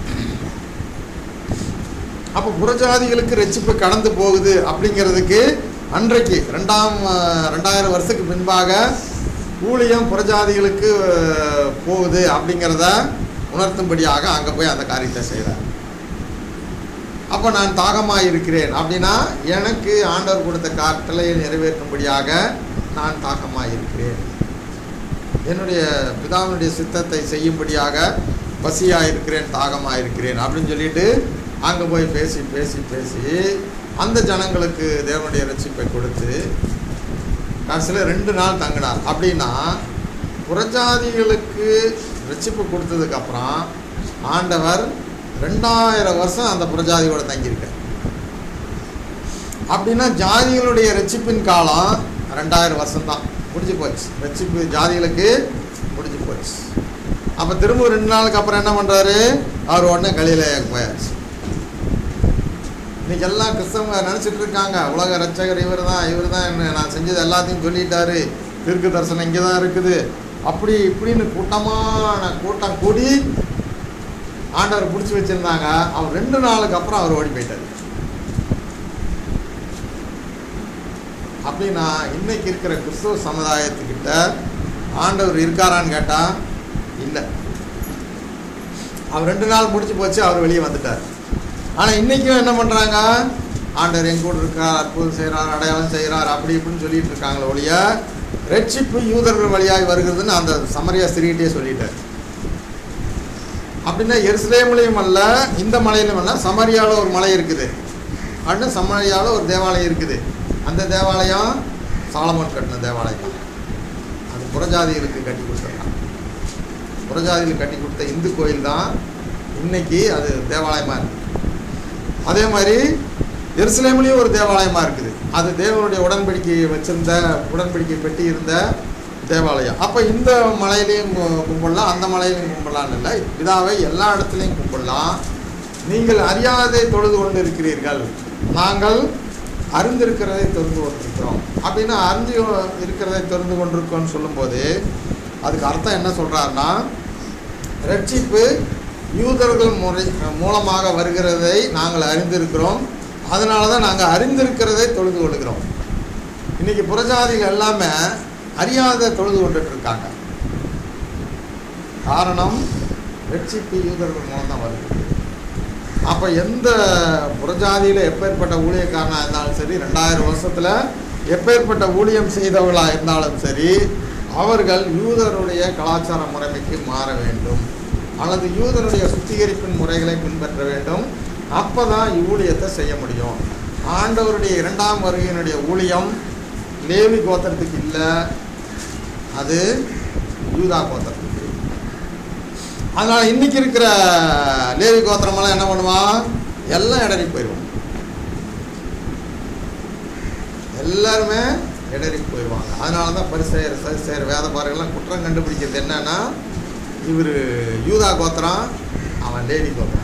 அப்போ புறஜாதிகளுக்கு ரட்சிப்பு கடந்து போகுது அப்படிங்கிறதுக்கு அன்றைக்கு ரெண்டாம் அஹ், ரெண்டாயிரம் வருஷத்துக்கு பின்பாக ஊழியம் புறஜாதிகளுக்கு அஹ், போகுது அப்படிங்கிறத உணர்த்தும்படியாக அங்கே போய் அந்த காரியத்தை செய்கிறார் அப்போ நான் தாகமாக இருக்கிறேன் அப்படின்னா எனக்கு ஆண்டவர் கொடுத்த கட்டளையை நிறைவேற்றும்படியாக நான் தாகமாக இருக்கிறேன் என்னுடைய பிதாவினுடைய சித்தத்தை செய்யும்படியாக பசியாக இருக்கிறேன் தாகமாக இருக்கிறேன் அப்படின்னு சொல்லிட்டு அங்கே போய் பேசி பேசி பேசி அந்த ஜனங்களுக்கு தேவனுடைய ரட்சிப்பை கொடுத்து கடைசியில் ரெண்டு நாள் தங்கினார் அப்படின்னா புறஜாதிகளுக்கு ரட்சிப்பு கொடுத்ததுக்கப்புறம் ஆண்டவர் ரெண்டாயிரம் வருஷம் அந்த புறஜாதியோட தங்கியிருக்கார் அப்படின்னா ஜாதிகளுடைய ரட்சிப்பின் காலம் ரெண்டாயிரம் வருஷம்தான் முடிஞ்சு போச்சு ரட்சிப்பு ஜாதிகளுக்கு முடிஞ்சு போச்சு அப்போ திரும்ப ரெண்டு நாளுக்கு அப்புறம் என்ன பண்ணுறாரு அவர் உடனே கலியில போயாச்சு இன்னைக்கு எல்லாம் கிறிஸ்தவங்க நினச்சிட்டு இருக்காங்க உலக ரட்சகர் இவர் தான் இவர் தான் என்ன நான் செஞ்சது எல்லாத்தையும் சொல்லிட்டாரு திருக்கு தரிசனம் இங்கே தான் இருக்குது அப்படி இப்படின்னு கூட்டமான கூட்டம் கூடி ஆண்டவர் பிடிச்சி வச்சுருந்தாங்க அவர் ரெண்டு நாளுக்கு அப்புறம் அவர் ஓடி போயிட்டார் அப்படின்னா இன்னைக்கு இருக்கிற கிறிஸ்துவ சமுதாயத்துக்கிட்ட ஆண்டவர் இருக்காரான்னு கேட்டால் இல்லை அவர் ரெண்டு நாள் முடிச்சு போச்சு அவர் வெளியே வந்துட்டார் ஆனால் இன்றைக்கும் என்ன பண்ணுறாங்க ஆண்டவர் எங்க கூட இருக்கார் அற்புதம் செய்கிறார் அடையாளம் செய்கிறார் அப்படி இப்படின்னு சொல்லிட்டு இருக்காங்களே ஒழிய ரட்சிப்பு யூதர்கள் வழியாய் வருகிறதுன்னு அந்த சமரியா ஸ்திரீகிட்டே சொல்லிட்டார் அப்படின்னா எருசலேம்லேயும் அல்ல இந்த மலையிலும் அல்ல சமரியாவில் ஒரு மலை இருக்குது அப்படின்னு சமரியாவில் ஒரு தேவாலயம் இருக்குது அந்த தேவாலயம் சாலமன் கட்டின தேவாலயம் தான் அது புறஜாதிகளுக்கு கட்டி கொடுத்துருக்காங்க புறஜாதிகளுக்கு கட்டி கொடுத்த இந்து கோயில் தான் இன்னைக்கு அது தேவாலயமாக இருக்குது அதே மாதிரி எருசலேம்லேயும் ஒரு தேவாலயமாக இருக்குது அது தேவனுடைய உடன்படிக்கை வச்சிருந்த உடன்படிக்கை பெட்டி இருந்த தேவாலயம் அப்போ இந்த மலையிலையும் கு- கும்பிடலாம் அந்த மலையிலையும் கும்பிடலாம்னு இல்லை பிதாவை எல்லா இடத்துலையும் கும்பிடலாம் நீங்கள் அறியாததை தொழுது கொண்டு இருக்கிறீர்கள் நாங்கள் அறிந்திருக்கிறதை தெரிந்து கொண்டிருக்கிறோம் அப்படின்னு அறிந்து இருக்கிறதை தெரிந்து கொண்டிருக்கோம்னு சொல்லும்போது அதுக்கு அர்த்தம் என்ன சொல்கிறாருன்னா ரட்சிப்பு யூதர்கள் முறை மூலமாக வருகிறதை நாங்கள் அறிந்திருக்கிறோம் அதனால தான் நாங்கள் அறிந்திருக்கிறதை தொழுது கொள்கிறோம் இன்றைக்கி புறஜாதிகள் எல்லாமே அறியாத தொழுது கொண்டுட்டு இருக்காங்க காரணம் ரட்சிப்பு யூதர்கள் மூலம் தான் வருது அப்போ எந்த புறஜாதியில் எப்பேற்பட்ட ஊழியக்காரனாக இருந்தாலும் சரி ரெண்டாயிரம் வருஷத்தில் எப்பேற்பட்ட ஊழியம் செய்தவர்களாக இருந்தாலும் சரி அவர்கள் யூதருடைய கலாச்சார முறைமைக்கு மாற வேண்டும் அல்லது யூதருடைய சுத்திகரிப்பின் முறைகளை பின்பற்ற வேண்டும் அப்போ தான் ஊழியத்தை செய்ய முடியும் ஆண்டவருடைய இரண்டாம் வருகையினுடைய ஊழியம் லேவி கோத்திரத்துக்கு இல்லை அது யூதா கோத்திரத்துக்கு அதனால் இன்னைக்கு இருக்கிற லேவி கோத்திரமெல்லாம் என்ன பண்ணுவான் எல்லாம் இடறி போயிடுவான் எல்லாருமே இடறி போயிடுவாங்க அதனால தான் பரிசெயர் சரிசெயர் வேதபாரங்கள்லாம் குற்றம் கண்டுபிடிக்கிறது என்னன்னா இவர் யூதா கோத்திரம் அவன் லேவி கோத்திரம்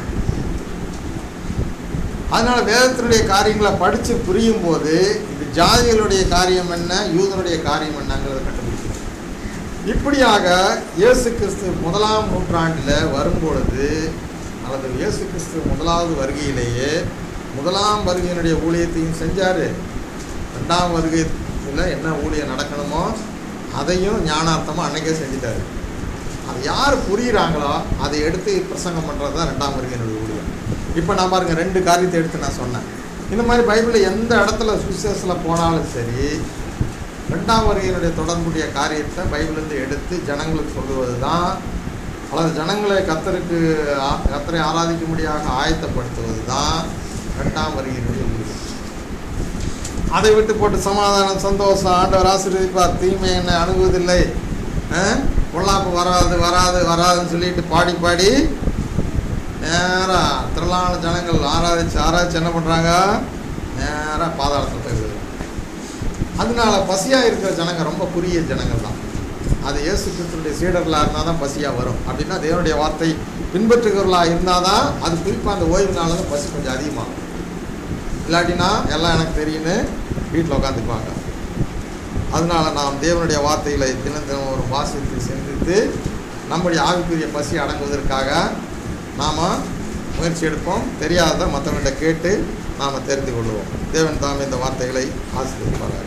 அதனால வேதத்தினுடைய காரியங்களை படித்து புரியும் போது இது ஜாதிகளுடைய காரியம் என்ன யூதனுடைய காரியம் என்னங்கிறத கண்டுபிடிக்கணும் இப்படியாக இயேசு கிறிஸ்து முதலாம் நூற்றாண்டில் வரும்பொழுது அல்லது இயேசு கிறிஸ்து முதலாவது வருகையிலேயே முதலாம் வருகையினுடைய ஊழியத்தையும் செஞ்சார் ரெண்டாம் வருகையில் என்ன ஊழியம் நடக்கணுமோ அதையும் ஞானார்த்தமாக அன்னைக்கே செஞ்சுட்டாரு அது யார் புரியுறாங்களோ அதை எடுத்து பிரசங்கம் பண்ணுறது தான் ரெண்டாம் வருகையினுடைய ஊழியம் இப்போ நான் பாருங்க ரெண்டு காரியத்தை எடுத்து நான் சொன்னேன் இந்த மாதிரி பைபிளில் எந்த இடத்துல சுவிசேஷத்தில் போனாலும் சரி ரெண்டாம் வருகையினுடைய தொடர்புடைய காரியத்தை பைபிளிலிருந்து எடுத்து ஜனங்களுக்கு சொல்லுவது தான் அல்லது ஜனங்களை கத்தருக்கு ஆ- கத்தரை ஆராதிக்கும்படியாக ஆயத்தப்படுத்துவது தான் ரெண்டாம் வருகையினுடைய ஊழியம் அதை விட்டு போட்டு சமாதானம் சந்தோஷம் ஆண்டவர் ஆசீர்வதிப்பார் தீமை என்னை அணுகுவதில்லை ஆ? பொல்லாப்பு வராது வராது வராதுன்னு சொல்லிட்டு பாடி பாடி நேராக திரளான ஜனங்கள் ஆராதிச்சு ஆராய்ச்சி என்ன பண்ணுறாங்க நேராக பாதாளத்தில் போயிடுது அதனால பசியாக இருக்கிற ஜனங்க ரொம்ப குறுகிய ஜனங்கள் தான் அது இயேசு கிறிஸ்துடைய சீடர்களாக இருந்தால் தான் பசியாக வரும் அப்படின்னா தேவனுடைய வார்த்தை பின்பற்றுகிறவர்களாக இருந்தால் தான் அது குறிப்பாக அந்த ஓய்வு நாளில் தான் பசி கொஞ்சம் அதிகமாகும் இல்லாட்டினா எல்லாம் எனக்கு தெரியும்னு வீட்டில் உட்காந்துக்குவாங்க அதனால நாம் தேவனுடைய வார்த்தைகளை தினம் தினம் ஒரு வாசித்து சிந்தித்து நம்முடைய ஆவிக்குரிய பசி அடங்குவதற்காக நாம் முயற்சி எடுப்போம் தெரியாததை மற்றவங்கள்ட்ட கேட்டு நாம் தெரிந்து கொள்வோம் தேவன் தாம் இந்த வார்த்தைகளை ஆசிரியப்பார்கள்